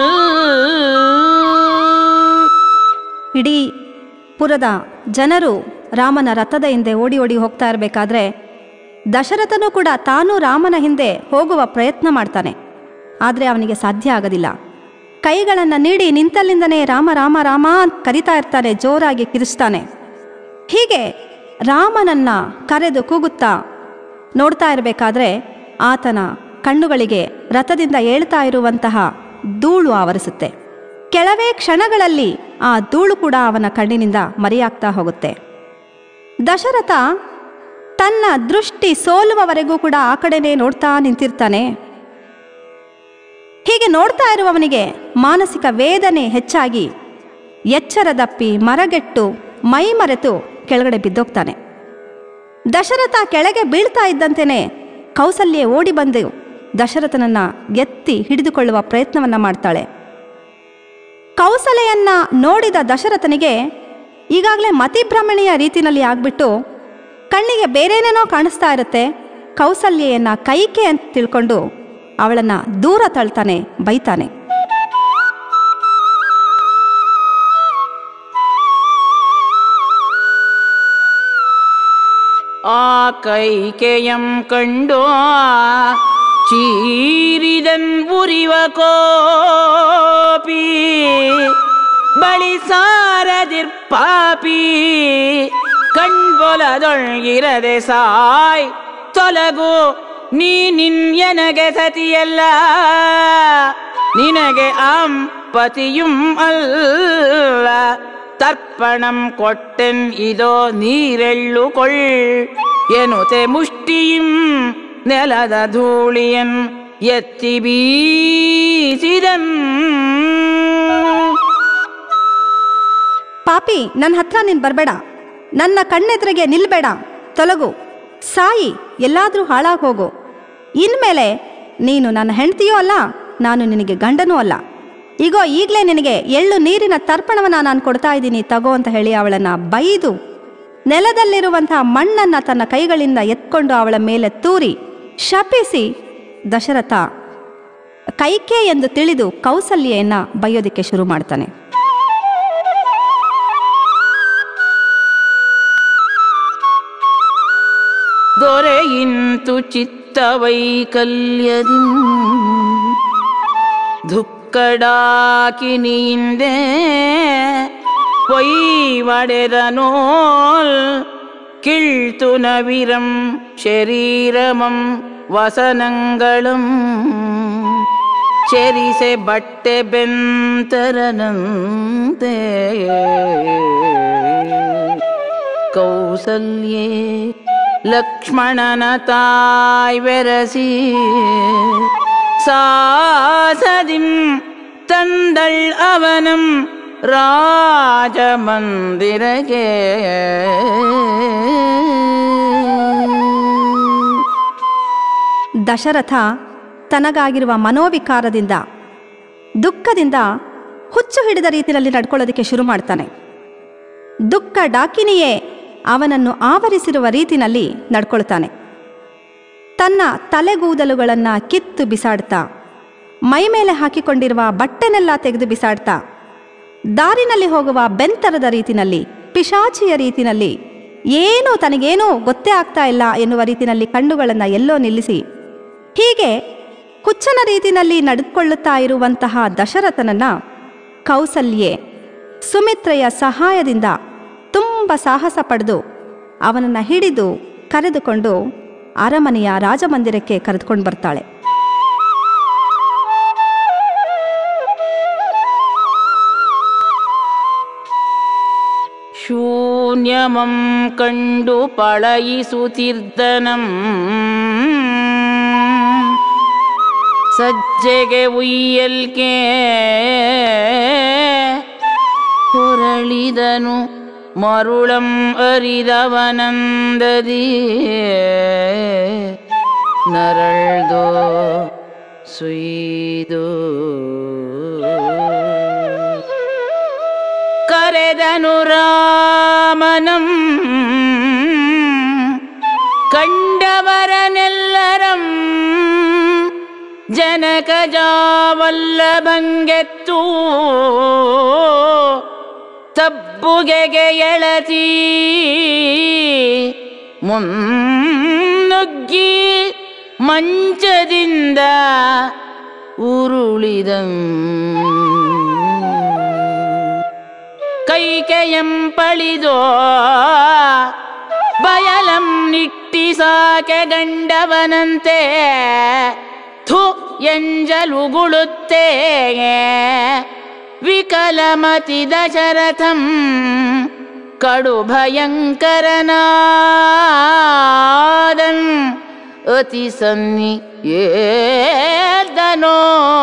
ಇಡೀ ಪುರದ ಜನರು ರಾಮನ ರಥದ ಹಿಂದೆ ಓಡಿ ಓಡಿ ಹೋಗ್ತಾ ಇರಬೇಕಾದ್ರೆ ದಶರಥನೂ ಕೂಡ ತಾನು ರಾಮನ ಹಿಂದೆ ಹೋಗುವ ಪ್ರಯತ್ನ ಮಾಡ್ತಾನೆ ಆದರೆ ಅವನಿಗೆ ಸಾಧ್ಯ ಆಗೋದಿಲ್ಲ ಕೈಗಳನ್ನು ನೀಡಿ ನಿಂತಲ್ಲಿಂದನೇ ರಾಮ ರಾಮ ರಾಮ ಅಂತ ಕರಿತಾ ಇರ್ತಾನೆ ಜೋರಾಗಿ ಕಿರಿಸ್ತಾನೆ ಹೀಗೆ ರಾಮನನ್ನ ಕರೆದು ಕೂಗುತ್ತಾ ನೋಡ್ತಾ ಇರಬೇಕಾದ್ರೆ ಆತನ ಕಣ್ಣುಗಳಿಗೆ ರಥದಿಂದ ಏಳ್ತಾ ಇರುವಂತಹ ಧೂಳು ಆವರಿಸುತ್ತೆ ಕೆಲವೇ ಕ್ಷಣಗಳಲ್ಲಿ ಆ ಧೂಳು ಕೂಡ ಅವನ ಕಣ್ಣಿನಿಂದ ಮರೆಯಾಗ್ತಾ ಹೋಗುತ್ತೆ ದಶರಥ ತನ್ನ ದೃಷ್ಟಿ ಸೋಲುವವರೆಗೂ ಕೂಡ ಆ ಕಡೆನೇ ನೋಡ್ತಾ ನಿಂತಿರ್ತಾನೆ ಹೀಗೆ ನೋಡ್ತಾ ಇರುವವನಿಗೆ ಮಾನಸಿಕ ವೇದನೆ ಹೆಚ್ಚಾಗಿ ಎಚ್ಚರದಪ್ಪಿ ಮರಗೆಟ್ಟು ಮೈ ಮರೆತು ಕೆಳಗಡೆ ಬಿದ್ದೋಗ್ತಾನೆ ದಶರಥ ಕೆಳಗೆ ಬೀಳ್ತಾ ಇದ್ದಂತೆಯೇ ಕೌಸಲ್ಯೆ ಓಡಿ ಬಂದು ದಶರಥನನ್ನ ಎತ್ತಿ ಹಿಡಿದುಕೊಳ್ಳುವ ಪ್ರಯತ್ನವನ್ನ ಮಾಡ್ತಾಳೆ ಕೌಸಲೆಯನ್ನ ನೋಡಿದ ದಶರಥನಿಗೆ ಈಗಾಗಲೇ ಮತಿಭ್ರಮಣೆಯ ರೀತಿನಲ್ಲಿ ಆಗ್ಬಿಟ್ಟು ಕಣ್ಣಿಗೆ ಬೇರೇನೇನೋ ಕಾಣಿಸ್ತಾ ಇರುತ್ತೆ ಕೌಸಲ್ಯೆಯನ್ನ ಕೈಕೆ ಅಂತ ತಿಳ್ಕೊಂಡು ಅವಳನ್ನ ದೂರ ತಳ್ತಾನೆ ಬೈತಾನೆ ಆ ಕೈಕೆಯಂ ಕಂಡು ಚೀರಿದನ್ ಉರಿವ ಕೋಪಿ ಬಳಿ ಸಾರದಿರ್ಪಾಪಿ ಕಣ್ಬೊಲದೊಳಗಿರದೆ ಸಾಯ್ ತೊಲಗು ನೀ ನಿನ್ಯನಗೆ ಸತಿಯಲ್ಲ ನಿನಗೆ ಆಂ ಪತಿಯುಂ ಅಲ್ಲ ತರ್ಪಣಂ ಕೊಟ್ಟೆನ್ ಇದೋ ನೀರೆಳ್ಳುಕೊಳ್ಳ್ ಎನುತೆ ಮುಷ್ಟಿಯಿಂ ನೆಲದ ಧೂಳಿಯನ್ ಎತ್ತಿ ಬೀಸಿದನ್ ಪಾಪಿ ನನ್ನ ಹತ್ರ ನೀನು ಬರಬೇಡ ನನ್ನ ಕಣ್ಣೆದುರಿಗೆ ನಿಲ್ಬೇಡ ತೊಲಗು ಸಾಯಿ ಎಲ್ಲಾದರೂ ಹಾಳಾಗಿ ಹೋಗು ಇನ್ಮೇಲೆ ನೀನು ನನ್ನ ಹೆಂಡತಿಯೂ ಅಲ್ಲ ನಾನು ನಿನಗೆ ಗಂಡನೂ ಅಲ್ಲ ಈಗೋ ಈಗಲೇ ನಿನಗೆ ಎಳ್ಳು ನೀರಿನ ತರ್ಪಣವನ್ನು ನಾನು ಕೊಡ್ತಾ ಇದ್ದೀನಿ ತಗೋ ಅಂತ ಹೇಳಿ ಅವಳನ್ನು ಬೈದು ನೆಲದಲ್ಲಿರುವಂತಹ ಮಣ್ಣನ್ನು ತನ್ನ ಕೈಗಳಿಂದ ಎತ್ಕೊಂಡು ಅವಳ ಮೇಲೆ ತೂರಿ ಶಪಿಸಿ ದಶರಥ ಕೈಕೆ ಎಂದು ತಿಳಿದು ಕೌಸಲ್ಯೆಯನ್ನ ಬೈಯೋದಕ್ಕೆ ಶುರು ಮಾಡ್ತಾನೆ ದೊರೆಯಿಂತು ಚಿತ್ತವೈಕಲ್ಯದಿ ದುಕ್ಕಡಾಕಿನಿಂದೆ பொய்வடெதனோல் கிழ்த்து நவிரம் ಶರೀರಮಂ ವಸನಂಗಳಂ ಚೆರಿಸೆ ಬಟ್ಟೆ ಬೆಂತರನಂತೆ ಕೌಸಲ್ಯೇ ಲಕ್ಷ್ಮಣನ ತಾಯ್ வெரசி சாசதிம் தந்தள் அவனம் ರಾಜಮಂದಿರಗೆ ದಶರಥ ತನಗಾಗಿರುವ ಮನೋವಿಕಾರದಿಂದ ದುಃಖದಿಂದ ಹುಚ್ಚು ಹಿಡಿದ ರೀತಿಯಲ್ಲಿ ನಡ್ಕೊಳ್ಳೋದಕ್ಕೆ ಶುರು ಮಾಡ್ತಾನೆ ದುಃಖ ಡಾಕಿನಿಯೇ ಅವನನ್ನು ಆವರಿಸಿರುವ ರೀತಿನಲ್ಲಿ ನಡ್ಕೊಳ್ತಾನೆ ತನ್ನ ತಲೆಗೂದಲುಗಳನ್ನು ಕಿತ್ತು ಬಿಸಾಡ್ತಾ ಮೈ ಮೇಲೆ ಹಾಕಿಕೊಂಡಿರುವ ಬಟ್ಟೆನೆಲ್ಲ ತೆಗೆದು ಬಿಸಾಡ್ತಾ ದಾರಿನಲ್ಲಿ ಹೋಗುವ ಬೆಂತರದ ರೀತಿನಲ್ಲಿ ಪಿಶಾಚಿಯ ರೀತಿನಲ್ಲಿ ಏನೂ ತನಗೇನೂ ಗೊತ್ತೇ ಆಗ್ತಾ ಇಲ್ಲ ಎನ್ನುವ ರೀತಿನಲ್ಲಿ ಕಣ್ಣುಗಳನ್ನು ಎಲ್ಲೋ ನಿಲ್ಲಿಸಿ ಹೀಗೆ ಹುಚ್ಚನ ರೀತಿನಲ್ಲಿ ನಡೆದುಕೊಳ್ಳುತ್ತಾ ಇರುವಂತಹ ದಶರಥನನ್ನ ಕೌಸಲ್ಯೆ ಸುಮಿತ್ರೆಯ ಸಹಾಯದಿಂದ ತುಂಬ ಸಾಹಸ ಪಡೆದು ಅವನನ್ನು ಹಿಡಿದು ಕರೆದುಕೊಂಡು ಅರಮನೆಯ ರಾಜಮಂದಿರಕ್ಕೆ ಕರೆದುಕೊಂಡು ಬರ್ತಾಳೆ ಶೂನ್ಯಮಂ ಕಂಡು ಪಳಯಿಸುತ್ತಿರ್ದನಂ ಸಜ್ಜೆಗೆ ಉಯ್ಯಲ್ಕೆ ಹೊರಳಿದನು ಮರುಳಂ ಅರಿದವನಂದದಿ ನರಳ್ದೋ ಸುಯ್ದು ಕರೆದನು ರಾಮನಂ ಕಂಡವರನೆಲ್ಲರಂ ಜನಕಜಾವಲ್ಲಭಂಗೆತ್ತು ತಬ್ಬುಗೆಗೆ ಎಳತಿ ಮುನ್ನುಗ್ಗಿ ಮಂಚದಿಂದ ಉರುಳಿದಂ ಕೈಕೆಯಂ ಪಳಿದೋ ಬಯಲಂ ನಿಟ್ಟಿ ಸಾಕೆ ಗಂಡವನಂತೆ ಥು ಎಂಜಲುಗುಳುತ್ತೇ ವಿಕಲಮತಿ ದಶರಥಂ ಕಡು ಭಯಂಕರನಾದನ್ ಅತಿ ಸನ್ನಿ ಏದನೋ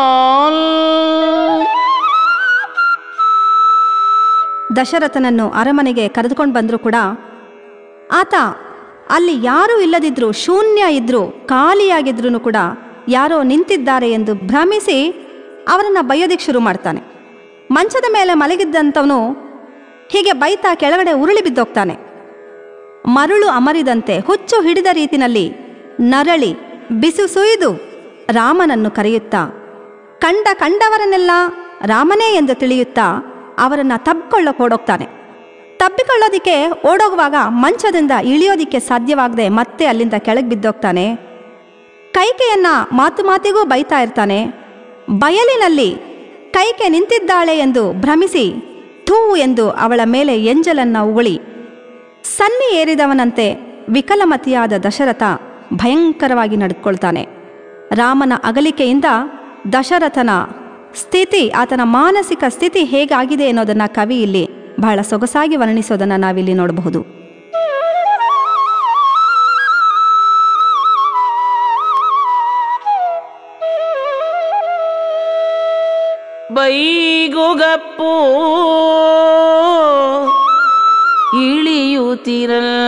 ದಶರಥನನ್ನು ಅರಮನೆಗೆ ಕರೆದುಕೊಂಡು ಬಂದರೂ ಕೂಡ ಆತ ಅಲ್ಲಿ ಯಾರೂ ಇಲ್ಲದಿದ್ರೂ ಶೂನ್ಯ ಇದ್ರೂ ಖಾಲಿಯಾಗಿದ್ರೂ ಕೂಡ ಯಾರೋ ನಿಂತಿದ್ದಾರೆ ಎಂದು ಭ್ರಮಿಸಿ ಅವರನ್ನು ಬೈಯೋದಿಕ್ಕೆ ಶುರು ಮಾಡ್ತಾನೆ ಮಂಚದ ಮೇಲೆ ಮಲಗಿದ್ದಂಥವನು ಹೀಗೆ ಬೈತಾ ಕೆಳಗಡೆ ಉರುಳಿ ಬಿದ್ದೋಗ್ತಾನೆ ಮರುಳು ಅಮರಿದಂತೆ ಹುಚ್ಚು ಹಿಡಿದ ರೀತಿನಲ್ಲಿ ನರಳಿ ಬಿಸು ಸುಯ್ದು ರಾಮನನ್ನು ಕರೆಯುತ್ತಾ ಕಂಡ ಕಂಡವರನ್ನೆಲ್ಲ ರಾಮನೇ ಎಂದು ತಿಳಿಯುತ್ತಾ ಅವರನ್ನು ತಬ್ಕೊಳ್ಳೋಕೆ ಓಡೋಗ್ತಾನೆ ತಬ್ಬಿಕೊಳ್ಳೋದಿಕ್ಕೆ ಓಡೋಗುವಾಗ ಮಂಚದಿಂದ ಇಳಿಯೋದಿಕ್ಕೆ ಸಾಧ್ಯವಾಗದೆ ಮತ್ತೆ ಅಲ್ಲಿಂದ ಕೆಳಗೆ ಬಿದ್ದೋಗ್ತಾನೆ ಕೈಕೆಯನ್ನ ಮಾತು ಮಾತಿಗೂ ಬೈತಾ ಇರ್ತಾನೆ ಬಯಲಿನಲ್ಲಿ ಕೈಕೆ ನಿಂತಿದ್ದಾಳೆ ಎಂದು ಭ್ರಮಿಸಿ ಥೂ ಎಂದು ಅವಳ ಮೇಲೆ ಎಂಜಲನ್ನ ಉಗುಳಿ ಸನ್ನಿ ಏರಿದವನಂತೆ ವಿಕಲಮತಿಯಾದ ದಶರಥ ಭಯಂಕರವಾಗಿ ನಡೆದುಕೊಳ್ತಾನೆ ರಾಮನ ಅಗಲಿಕೆಯಿಂದ ದಶರಥನ ಸ್ಥಿತಿ ಆತನ ಮಾನಸಿಕ ಸ್ಥಿತಿ ಹೇಗಾಗಿದೆ ಅನ್ನೋದನ್ನು ಕವಿ ಇಲ್ಲಿ ಬಹಳ ಸೊಗಸಾಗಿ ವರ್ಣಿಸೋದನ್ನು ನಾವಿಲ್ಲಿ ನೋಡಬಹುದು ಬೈಗುಗಪ್ಪು ಇಳಿಯುತ್ತಿರ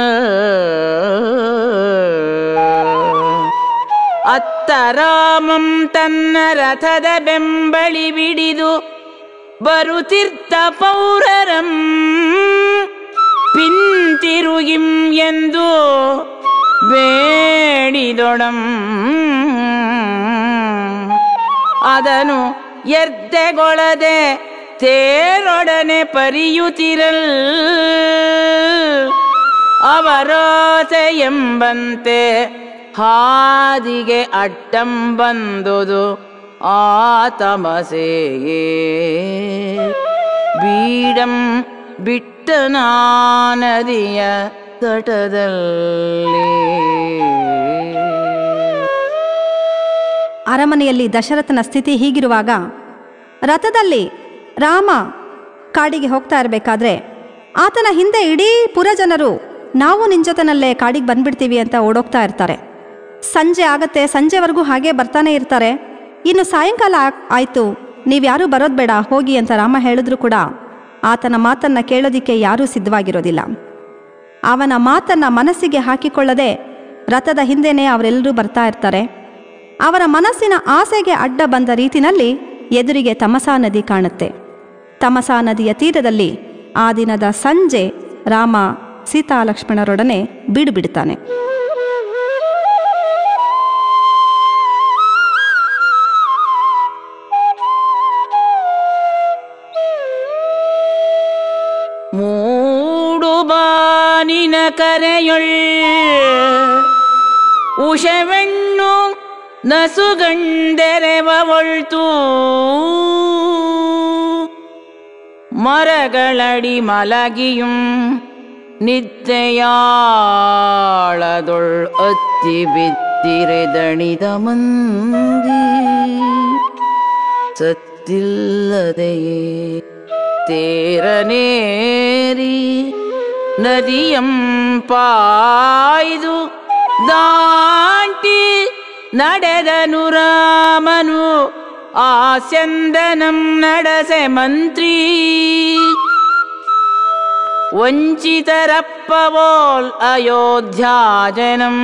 ಅತ್ತ ರಾಮಂ ತನ್ನ ರಥದ ಬೆಂಬಳಿ ಬಿಡಿದು ಬರುತ್ತಿರ್ತ ಪೌರರಂ ಪಿಂತಿರುಗಿಂ ಎಂದು ಬೇಡಿದೊಡಂ ಅದನು ಎರ್ದೆಗೊಳದೆ ತೇರೊಡನೆ ಪರಿಯುತ್ತಿರಲ್ ಅವರೋಸೆ ಎಂಬಂತೆ ಹಾದಿಗೆ ಅಡ್ಡಂ ಬಂದುದು ಆ ತಮಸೆಯೇ ಬೀಡಂ ಬಿಟ್ಟನಾ ನದಿಯ ತಟದಲ್ಲಿ ಅರಮನೆಯಲ್ಲಿ ದಶರಥನ ಸ್ಥಿತಿ ಹೀಗಿರುವಾಗ ರಥದಲ್ಲಿ ರಾಮ ಕಾಡಿಗೆ ಹೋಗ್ತಾ ಇರಬೇಕಾದ್ರೆ ಆತನ ಹಿಂದೆ ಇಡೀ ಪುರಜನರು ನಾವು ನಿನ್ ಜೊತೆನಲ್ಲೇ ಕಾಡಿಗೆ ಬಂದ್ಬಿಡ್ತೀವಿ ಅಂತ ಓಡೋಗ್ತಾ ಇರ್ತಾರೆ ಸಂಜೆ ಆಗತ್ತೆ ಸಂಜೆವರೆಗೂ ಹಾಗೆ ಬರ್ತಾನೆ ಇರ್ತಾರೆ ಇನ್ನು ಸಾಯಂಕಾಲ ಆ- ಆಯ್ತು ನೀವ್ಯಾರೂ ಬರೋದು ಬೇಡ ಹೋಗಿ ಅಂತ ರಾಮ ಹೇಳಿದ್ರು ಕೂಡ ಆತನ ಮಾತನ್ನ ಕೇಳೋದಿಕ್ಕೆ ಯಾರೂ ಸಿದ್ಧವಾಗಿರೋದಿಲ್ಲ ಅವನ ಮಾತನ್ನ ಮನಸ್ಸಿಗೆ ಹಾಕಿಕೊಳ್ಳದೆ ರಥದ ಹಿಂದೆನೇ ಅವರೆಲ್ಲರೂ ಬರ್ತಾ ಇರ್ತಾರೆ ಅವರ ಮನಸ್ಸಿನ ಆಸೆಗೆ ಅಡ್ಡ ಬಂದ ರೀತಿನಲ್ಲಿ ಎದುರಿಗೆ ತಮಸಾ ನದಿ ಕಾಣುತ್ತೆ ತಮಸಾ ನದಿಯ ತೀರದಲ್ಲಿ ಆ ದಿನದ ಸಂಜೆ ರಾಮ ಸೀತಾ ಲಕ್ಷ್ಮಣರೊಡನೆ ಬೀಡು ಬಿಡ್ತಾನೆ ಮೂಡು ಬಾನಿನ ಕರೆಯೊಳ್ ಉಷವೆಣ್ಣು ನಸುಗಂಡೆರೆವ ಒಳ್ತು ಮರಗಳಡಿ ಮಲಗಿಯುಂ ನಿತ್ಯಯಾಳದೊಳ್ ಅತ್ತಿ ಬಿದ್ದಿರೆ ದಣಿದ ಮಂದಿ ಸತ್ತಿಲ್ಲದೆಯೇ ತೇರನೇರಿ ನದಿಯಂ ಪಾಯ್ದು ದಾಂಟಿ ನಡೆದನು ರಾಮನು ಆಸ್ಯಂದನಂ ನಡೆಸೆ ಮಂತ್ರಿ ವಂಚಿತರಪ್ಪವೋಲ್ ಅಯೋಧ್ಯಾ ಜನಂ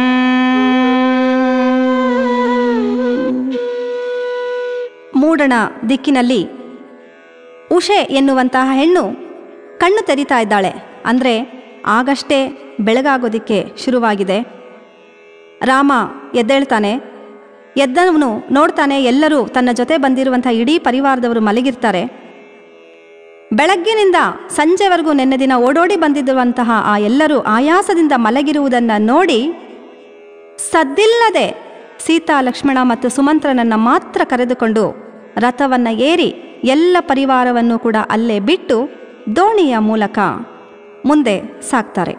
ಮೂಡಣ ದಿಕ್ಕಿನಲ್ಲಿ ಉಷೆ ಎನ್ನುವಂತಹ ಹೆಣ್ಣು ಕಣ್ಣು ತೆರಿತಾ ಇದ್ದಾಳೆ ಅಂದರೆ ಆಗಷ್ಟೇ ಬೆಳಗಾಗೋದಿಕ್ಕೆ ಶುರುವಾಗಿದೆ ರಾಮ ಎದ್ದೇಳ್ತಾನೆ ಎದ್ದವನು ನೋಡ್ತಾನೆ ಎಲ್ಲರೂ ತನ್ನ ಜೊತೆ ಬಂದಿರುವಂಥ ಇಡೀ ಪರಿವಾರದವರು ಮಲಗಿರ್ತಾರೆ ಬೆಳಗ್ಗಿನಿಂದ ಸಂಜೆವರೆಗೂ ನಿನ್ನೆ ದಿನ ಓಡೋಡಿ ಬಂದಿರುವಂತಹ ಆ ಎಲ್ಲರೂ ಆಯಾಸದಿಂದ ಮಲಗಿರುವುದನ್ನು ನೋಡಿ ಸದ್ದಿಲ್ಲದೆ ಸೀತಾ ಲಕ್ಷ್ಮಣ ಮತ್ತು ಸುಮಂತ್ರನನ್ನ ಮಾತ್ರ ಕರೆದುಕೊಂಡು ರಥವನ್ನ ಏರಿ ಎಲ್ಲ ಪರಿವಾರವನ್ನು ಕೂಡ ಅಲ್ಲೇ ಬಿಟ್ಟು ದೋಣಿಯ ಮೂಲಕ ಮುಂದೆ ಸಾಕ್ತಾರೆ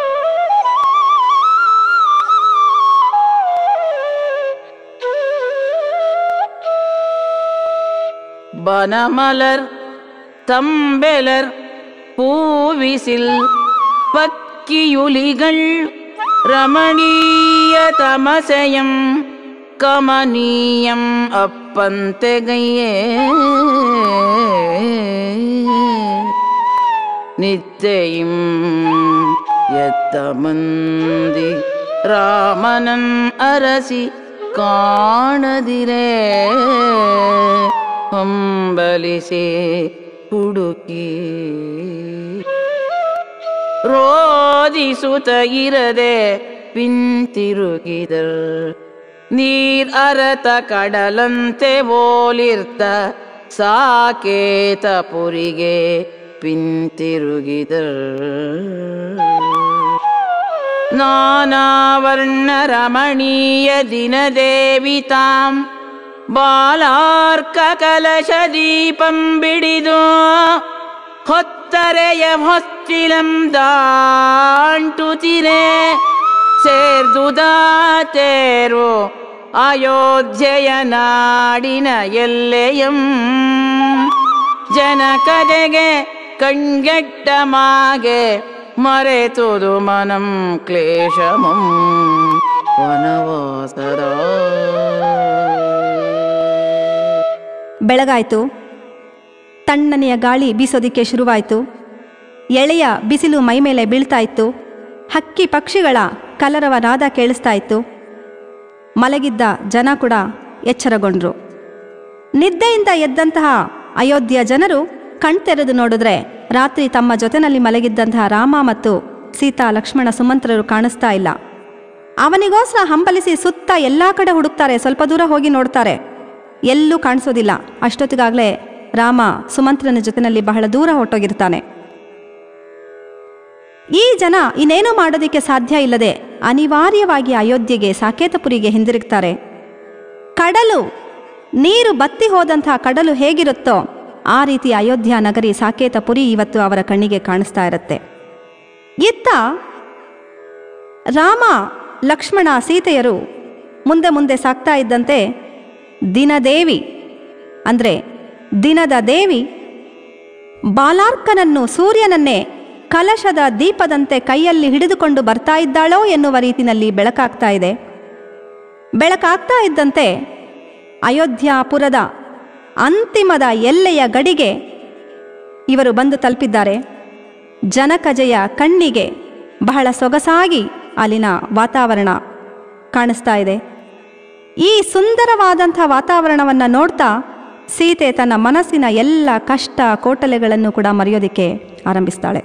ಬನಮಲರ್ തമ്പലർ പൂവിസിൽ പക്കിയുലികൾ രമണീയ തമസയം കമനീയം അപ്പന്തെകയേ നിത്യയും ಎತ್ತಮಂದಿ ರಾಮನನ್ ಅರಸಿ ಕಾಣದಿರೇ ಹಂಬಲಿಸೆ ಹುಡುಕಿ ರೋದಿಸುತ್ತ ಇರದೆ ಪಿಂತಿರುಗಿದರ್ ನೀರ್ ಅರತ ಕಡಲಂತೆ ಓಲಿರ್ತ ಸಾಕೇತ ಪುರಿಗೆ ಪಿಂತಿರುಗಿದರ್ ನಾನಾವರ್ಣರಮಣೀಯ ದಿನದೇವಿತಾಂ ಬಾಲಾರ್ಕ ಕಲಶ ದೀಪಂ ಬಿಡಿದು ಹೊತ್ತರೆಯ ಹೊಸ್ತಿಲಂ ದಾಂಟುತಿರೆ ಸೇರ್ದುದಾತೇರು ಅಯೋಧ್ಯೆಯ ನಾಡಿನ ಎಲ್ಲೆಯಂ ಜನಕದೆಗೆ ಕಣ್ಗೆಟ್ಟ ಮಾಗೆ ಮರೆತುದು ಮನಂ ಕ್ಲೇಶಮಂ ವನವಾಸದ ಬೆಳಗಾಯಿತು ತಣ್ಣನೆಯ ಗಾಳಿ ಬೀಸೋದಿಕ್ಕೆ ಶುರುವಾಯಿತು ಎಳೆಯ ಬಿಸಿಲು ಮೈಮೇಲೆ ಬೀಳ್ತಾ ಇತ್ತು ಹಕ್ಕಿ ಪಕ್ಷಿಗಳ ಕಲರವ ನಾದ ಕೇಳಿಸ್ತಾ ಇತ್ತು ಮಲಗಿದ್ದ ಜನ ಕೂಡ ಎಚ್ಚರಗೊಂಡ್ರು ನಿದ್ದೆಯಿಂದ ಎದ್ದಂತಹ ಅಯೋಧ್ಯೆಯ ಜನರು ಕಣ್ತೆರೆದು ನೋಡಿದ್ರೆ ರಾತ್ರಿ ತಮ್ಮ ಜೊತೆನಲ್ಲಿ ಮಲಗಿದ್ದಂತಹ ರಾಮ ಮತ್ತು ಸೀತಾ ಲಕ್ಷ್ಮಣ ಸುಮಂತ್ರರು ಕಾಣಿಸ್ತಾ ಇಲ್ಲ ಅವನಿಗೋಸ್ಕರ ಹಂಬಲಿಸಿ ಸುತ್ತ ಎಲ್ಲ ಕಡೆ ಹುಡುಕ್ತಾರೆ ಸ್ವಲ್ಪ ದೂರ ಹೋಗಿ ನೋಡ್ತಾರೆ ಎಲ್ಲೂ ಕಾಣಿಸೋದಿಲ್ಲ ಅಷ್ಟೊತ್ತಿಗಾಗಲೇ ರಾಮ ಸುಮಂತ್ರನ ಜೊತೆನಲ್ಲಿ ಬಹಳ ದೂರ ಹೊಟ್ಟೋಗಿರ್ತಾನೆ ಈ ಜನ ಇನ್ನೇನು ಮಾಡೋದಕ್ಕೆ ಸಾಧ್ಯ ಇಲ್ಲದೆ ಅನಿವಾರ್ಯವಾಗಿ ಅಯೋಧ್ಯೆಗೆ ಸಾಕೇತಪುರಿಗೆ ಹಿಂದಿರುಗ್ತಾರೆ ಕಡಲು ನೀರು ಬತ್ತಿ ಹೋದಂತಹ ಕಡಲು ಹೇಗಿರುತ್ತೋ ಆ ರೀತಿ ಅಯೋಧ್ಯ ನಗರಿ ಸಾಕೇತಪುರಿ ಇವತ್ತು ಅವರ ಕಣ್ಣಿಗೆ ಕಾಣಿಸ್ತಾ ಇರುತ್ತೆ ಇತ್ತ ರಾಮ ಲಕ್ಷ್ಮಣ ಸೀತೆಯರು ಮುಂದೆ ಮುಂದೆ ಸಾಕ್ತಾ ಇದ್ದಂತೆ ದಿನದೇವಿ ಅಂದರೆ ದಿನದ ದೇವಿ ಬಾಲಾರ್ಕನನ್ನು ಸೂರ್ಯನನ್ನೇ ಕಲಶದ ದೀಪದಂತೆ ಕೈಯಲ್ಲಿ ಹಿಡಿದುಕೊಂಡು ಬರ್ತಾ ಇದ್ದಾಳೋ ಎನ್ನುವ ರೀತಿಯಲ್ಲಿ ಬೆಳಕಾಗ್ತಾ ಇದೆ ಬೆಳಕಾಗ್ತಾ ಇದ್ದಂತೆ ಅಯೋಧ್ಯಾಪುರದ ಅಂತಿಮದ ಎಲ್ಲೆಯ ಗಡಿಗೆ ಇವರು ಬಂದು ತಲುಪಿದ್ದಾರೆ ಜನಕಜೆಯ ಕಣ್ಣಿಗೆ ಬಹಳ ಸೊಗಸಾಗಿ ಅಲ್ಲಿನ ವಾತಾವರಣ ಕಾಣಿಸ್ತಾ ಇದೆ ಈ ಸುಂದರವಾದಂಥ ವಾತಾವರಣವನ್ನು ನೋಡ್ತಾ ಸೀತೆ ತನ್ನ ಮನಸ್ಸಿನ ಎಲ್ಲ ಕಷ್ಟ ಕೋಟಲೆಗಳನ್ನು ಕೂಡ ಮರೆಯೋದಿಕ್ಕೆ ಆರಂಭಿಸ್ತಾಳೆ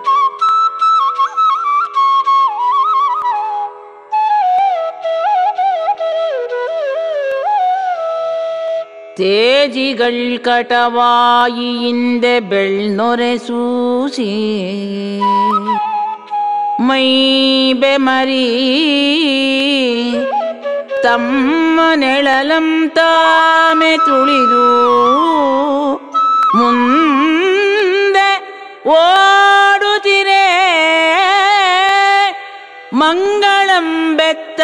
ತೇಜಿಗಳ್ ಕಟವಾಯಿಯಿಂದೆ ಬೆಳ್ನೊರೆ ಸೂಸಿ ಮೈ ಬೆಮರಿ ತಮ್ಮ ನೆಳಲಂ ತಾಮೆ ತುಳಿದು ಮುಂದೆ ಓಡುತ್ತಿರೆ ಮಂಗಳಂ ಬೆತ್ತ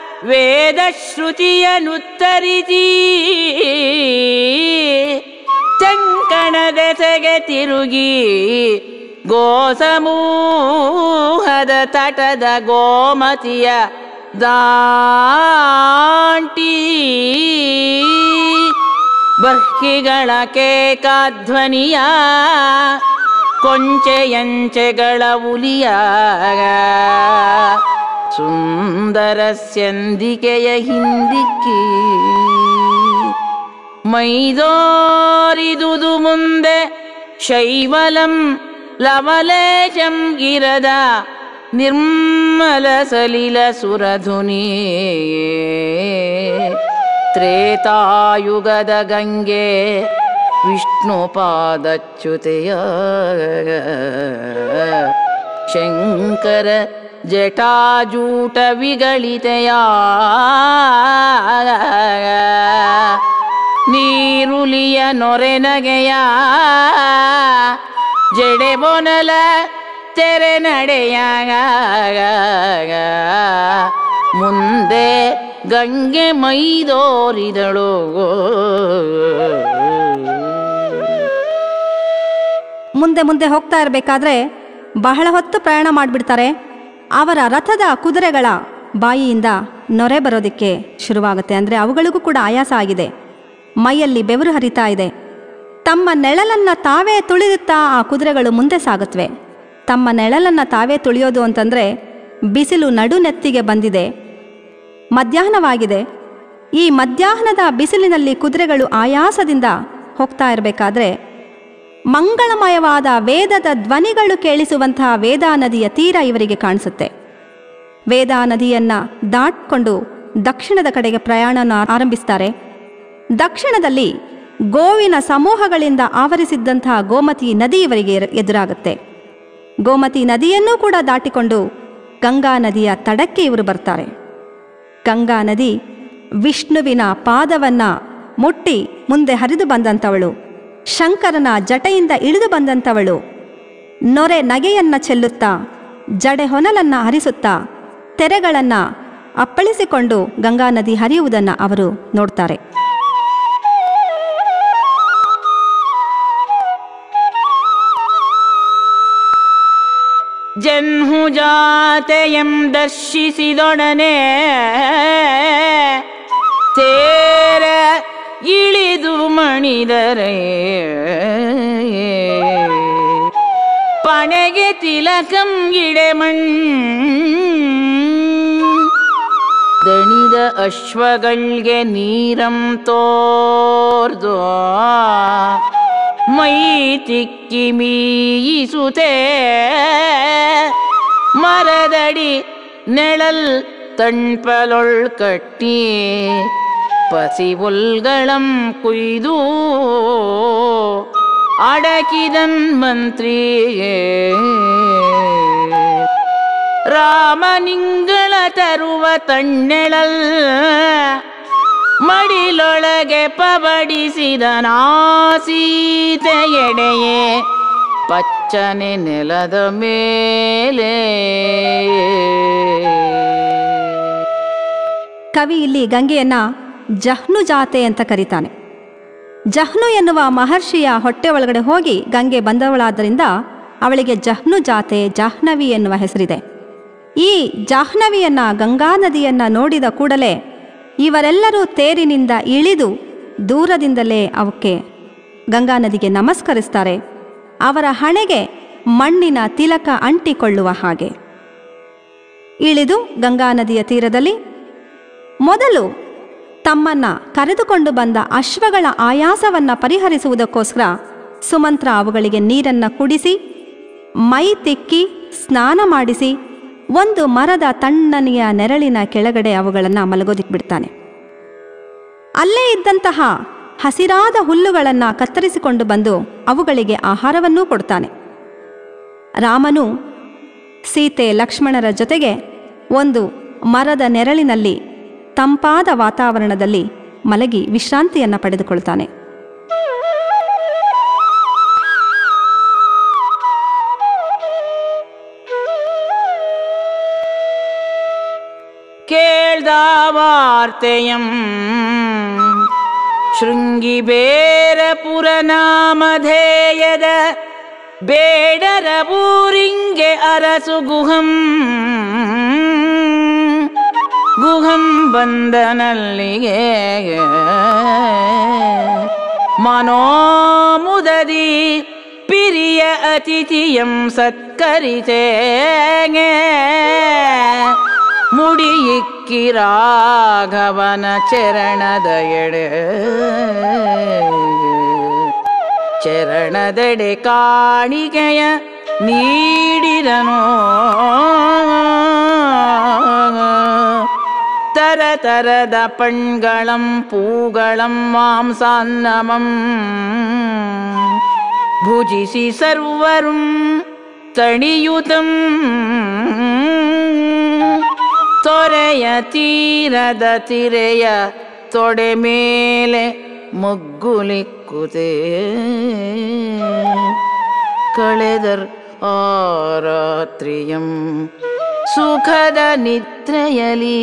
ವೇದಶ್ರುತಿಯನುತ್ತರಿಸಿ ಚಂಕಣದೆಸೆಗೆ ತಿರುಗಿ ಗೋಸಮೂಹದ ತಟದ ಗೋಮತಿಯ ದಾಂಟಿ ಬರ್ಹಿಗಳ ಕೇಕಾಧ್ವನಿಯ ಕೊಂಚೆಯಂಚೆಗಳ ಉಲಿಯ ಸುಂದರ ಸ್ಯಂದಿಕೆಯ ಹಿಂದಿಕ್ಕಿ ಮೈದೋರಿದುದು ಮುಂದೆ ಶೈವಲಂ ಲವಲೇಶಂ ಗಿರದ ನಿರ್ಮಲ ಸಲಿಲ ಸುರಧುನಿ ತ್ರೇತಾಯುಗದ ಗಂಗೆ ವಿಷ್ಣು ಪಾದಚ್ಯುತೆಯ ಶಂಕರ ಜಟಾಜೂಟ ವಿಗಳಿತೆಯ ನೀರುಲಿಯ ನೊರೆನಗೆಯ ಜಡೆ ಬೊನಲ ತೆರೆ ನಡೆಯ ಮುಂದೆ ಗಂಗೆ ಮೈದೋರಿದಳು ಮುಂದೆ ಮುಂದೆ ಹೋಗ್ತಾ ಇರಬೇಕಾದ್ರೆ ಬಹಳ ಹೊತ್ತು ಪ್ರಯಾಣ ಮಾಡಿಬಿಡ್ತಾರೆ ಅವರ ರಥದ ಕುದುರೆಗಳ ಬಾಯಿಯಿಂದ ನೊರೆ ಬರೋದಕ್ಕೆ ಶುರುವಾಗುತ್ತೆ ಅಂದರೆ ಅವುಗಳಿಗೂ ಕೂಡ ಆಯಾಸ ಆಗಿದೆ ಮೈಯಲ್ಲಿ ಬೆವರು ಹರಿತಾ ಇದೆ ತಮ್ಮ ನೆಳಲನ್ನು ತಾವೇ ತುಳಿಯುತ್ತಾ ಆ ಕುದುರೆಗಳು ಮುಂದೆ ಸಾಗುತ್ತವೆ ತಮ್ಮ ನೆಳಲನ್ನು ತಾವೇ ತುಳಿಯೋದು ಅಂತಂದರೆ ಬಿಸಿಲು ನಡು ನೆತ್ತಿಗೆ ಬಂದಿದೆ ಮಧ್ಯಾಹ್ನವಾಗಿದೆ ಈ ಮಧ್ಯಾಹ್ನದ ಬಿಸಿಲಿನಲ್ಲಿ ಕುದುರೆಗಳು ಆಯಾಸದಿಂದ ಹೋಗ್ತಾ ಇರಬೇಕಾದ್ರೆ ಮಂಗಳಮಯವಾದ ವೇದದ ಧ್ವನಿಗಳು ಕೇಳಿಸುವಂತಹ ವೇದಾ ನದಿಯ ತೀರ ಇವರಿಗೆ ಕಾಣಿಸುತ್ತೆ ವೇದಾ ನದಿಯನ್ನ ದಾಟ್ಕೊಂಡು ದಕ್ಷಿಣದ ಕಡೆಗೆ ಪ್ರಯಾಣನ ಆರಂಭಿಸ್ತಾರೆ ದಕ್ಷಿಣದಲ್ಲಿ ಗೋವಿನ ಸಮೂಹಗಳಿಂದ ಆವರಿಸಿದ್ದಂತಹ ಗೋಮತಿ ನದಿ ಇವರಿಗೆ ಎರ್- ಎದುರಾಗುತ್ತೆ ಗೋಮತಿ ನದಿಯನ್ನೂ ಕೂಡ ದಾಟಿಕೊಂಡು ಗಂಗಾ ನದಿಯ ತಡಕ್ಕೆ ಇವರು ಬರ್ತಾರೆ ಗಂಗಾ ನದಿ ವಿಷ್ಣುವಿನ ಪಾದವನ್ನ ಮುಟ್ಟಿ ಮುಂದೆ ಹರಿದು ಬಂದಂಥವಳು ಶಂಕರನ ಜಟೆಯಿಂದ ಇಳಿದು ಬಂದಂಥವಳು ನೊರೆ ನಗೆಯನ್ನ ಚೆಲ್ಲುತ್ತಾ ಜಡೆ ಹೊನಲನ್ನ ಹರಿಸುತ್ತಾ ತೆರೆಗಳನ್ನ ಅಪ್ಪಳಿಸಿಕೊಂಡು ಗಂಗಾ ನದಿ ಹರಿಯುವುದನ್ನು ಅವರು ನೋಡ್ತಾರೆ ಜನ್ಹುಜಾತೆಯಂ ದರ್ಶಿಸಿದೊಡನೆ ತೇರ ಇಳಿದು ಮಣಿದರೆ ಪಣೆಗೆ ತಿಲಕಂ ಇಡೆಮಣ್ ದಣಿದ ಅಶ್ವಗಳ್ಗೆ ನೀರಂ ತೋರ್ದೋ ಮೈ ತಿಕ್ಕಿ ಮೀಯಿಸುತ್ತೆ ಮರದಡಿ ನೆಳಲ್ ತಣ್ಪಲೊಳ್ ಕಟ್ಟಿ ಪಸಿವುಲ್ಗಳಂ ಕುಯ್ದು ಅಡಕಿದನ್ ಮಂತ್ರಿಯೇ ರಾಮನಿಂಗಳ ತರುವ ತಣ್ಣೆಳಲ್ ಮಡಿಲೊಳಗೆ ಪಬಡಿಸಿದ ನಾಸೀತೆಯೆಡೆಯೇ ಪಚ್ಚನೆ ನೆಲದ ಮೇಲೆ ಕವಿ ಇಲ್ಲಿ ಗಂಗೆಯನ್ನ ಜಹ್ನು ಜಾತೆ ಅಂತ ಕರೀತಾನೆ ಜಹ್ನು ಎನ್ನುವ ಮಹರ್ಷಿಯ ಹೊಟ್ಟೆ ಒಳಗಡೆ ಹೋಗಿ ಗಂಗೆ ಬಂದವಳಾದ್ದರಿಂದ ಅವಳಿಗೆ ಜಹ್ನು ಜಾತೆ ಜಾಹ್ನವಿ ಎನ್ನುವ ಹೆಸರಿದೆ ಈ ಜಾಹ್ನವಿಯನ್ನ ಗಂಗಾ ನದಿಯನ್ನ ನೋಡಿದ ಕೂಡಲೇ ಇವರೆಲ್ಲರೂ ತೇರಿನಿಂದ ಇಳಿದು ದೂರದಿಂದಲೇ ಅವಕ್ಕೆ ಗಂಗಾ ನದಿಗೆ ನಮಸ್ಕರಿಸ್ತಾರೆ ಅವರ ಹಣೆಗೆ ಮಣ್ಣಿನ ತಿಲಕ ಅಂಟಿಕೊಳ್ಳುವ ಹಾಗೆ ಇಳಿದು ಗಂಗಾ ನದಿಯ ತೀರದಲ್ಲಿ ಮೊದಲು ತಮ್ಮನ್ನ ಕರೆದುಕೊಂಡು ಬಂದ ಅಶ್ವಗಳ ಆಯಾಸವನ್ನ ಪರಿಹರಿಸುವುದಕ್ಕೋಸ್ಕರ ಸುಮಂತ್ರ ಅವುಗಳಿಗೆ ನೀರನ್ನ ಕುಡಿಸಿ ಮೈ ತಿಕ್ಕಿ ಸ್ನಾನ ಮಾಡಿಸಿ ಒಂದು ಮರದ ತಣ್ಣನೆಯ ನೆರಳಿನ ಕೆಳಗಡೆ ಅವುಗಳನ್ನು ಮಲಗೋದಿಕ್ ಬಿಡ್ತಾನೆ ಅಲ್ಲೇ ಇದ್ದಂತಹ ಹಸಿರಾದ ಹುಲ್ಲುಗಳನ್ನು ಕತ್ತರಿಸಿಕೊಂಡು ಬಂದು ಅವುಗಳಿಗೆ ಆಹಾರವನ್ನೂ ಕೊಡ್ತಾನೆ ರಾಮನು ಸೀತೆ ಲಕ್ಷ್ಮಣರ ಜೊತೆಗೆ ಒಂದು ಮರದ ನೆರಳಿನಲ್ಲಿ ತಂಪಾದ ವಾತಾವರಣದಲ್ಲಿ ಮಲಗಿ ವಿಶ್ರಾಂತಿಯನ್ನು ಪಡೆದುಕೊಳ್ತಾನೆ ಕೇಳ್ದ ವಾರ್ತೆಯಂ ಶೃಂಗಿ ಬೇರಪುರ ನಾಮಧೇಯದ ಬೇಡರ ಊರಿಂಗೆ ಅರಸು ಗುಹಂ ಗುಹಂ ಬಂದನಲ್ಲಿಗೆ ಮನೋಮುದದಿ ಪಿರಿಯ ಅತಿಥಿಯಂ ಸತ್ಕರಿತೇಗೆ ಮುಡಿಯಿಕ್ಕಿ ರಾಘವನ ಚರಣದ ಎಡೆ ಚರಣದೆಡೆ ಕಾಣಿಕೆಯ ನೀಡಿದನು ತರ ತರದ ಪಣ್ಗಳಂ ಪೂಗಳಂ ಮಾಂಸಾನ್ನಮಂ ಭುಜಿಸಿ ಸರ್ವರುಂ ತಣಿಯುತಂ ತೊರೆಯ ತೀರದ ತಿರೆಯ ತೊಡೆ ಮೇಲೆ ಮುಗ್ಗುಲಿಕ್ಕುತೆ ಕಳೆದರ್ ಆ ರಾತ್ರಿಯಂ ಸುಖದ ನಿದ್ರೆಯಲಿ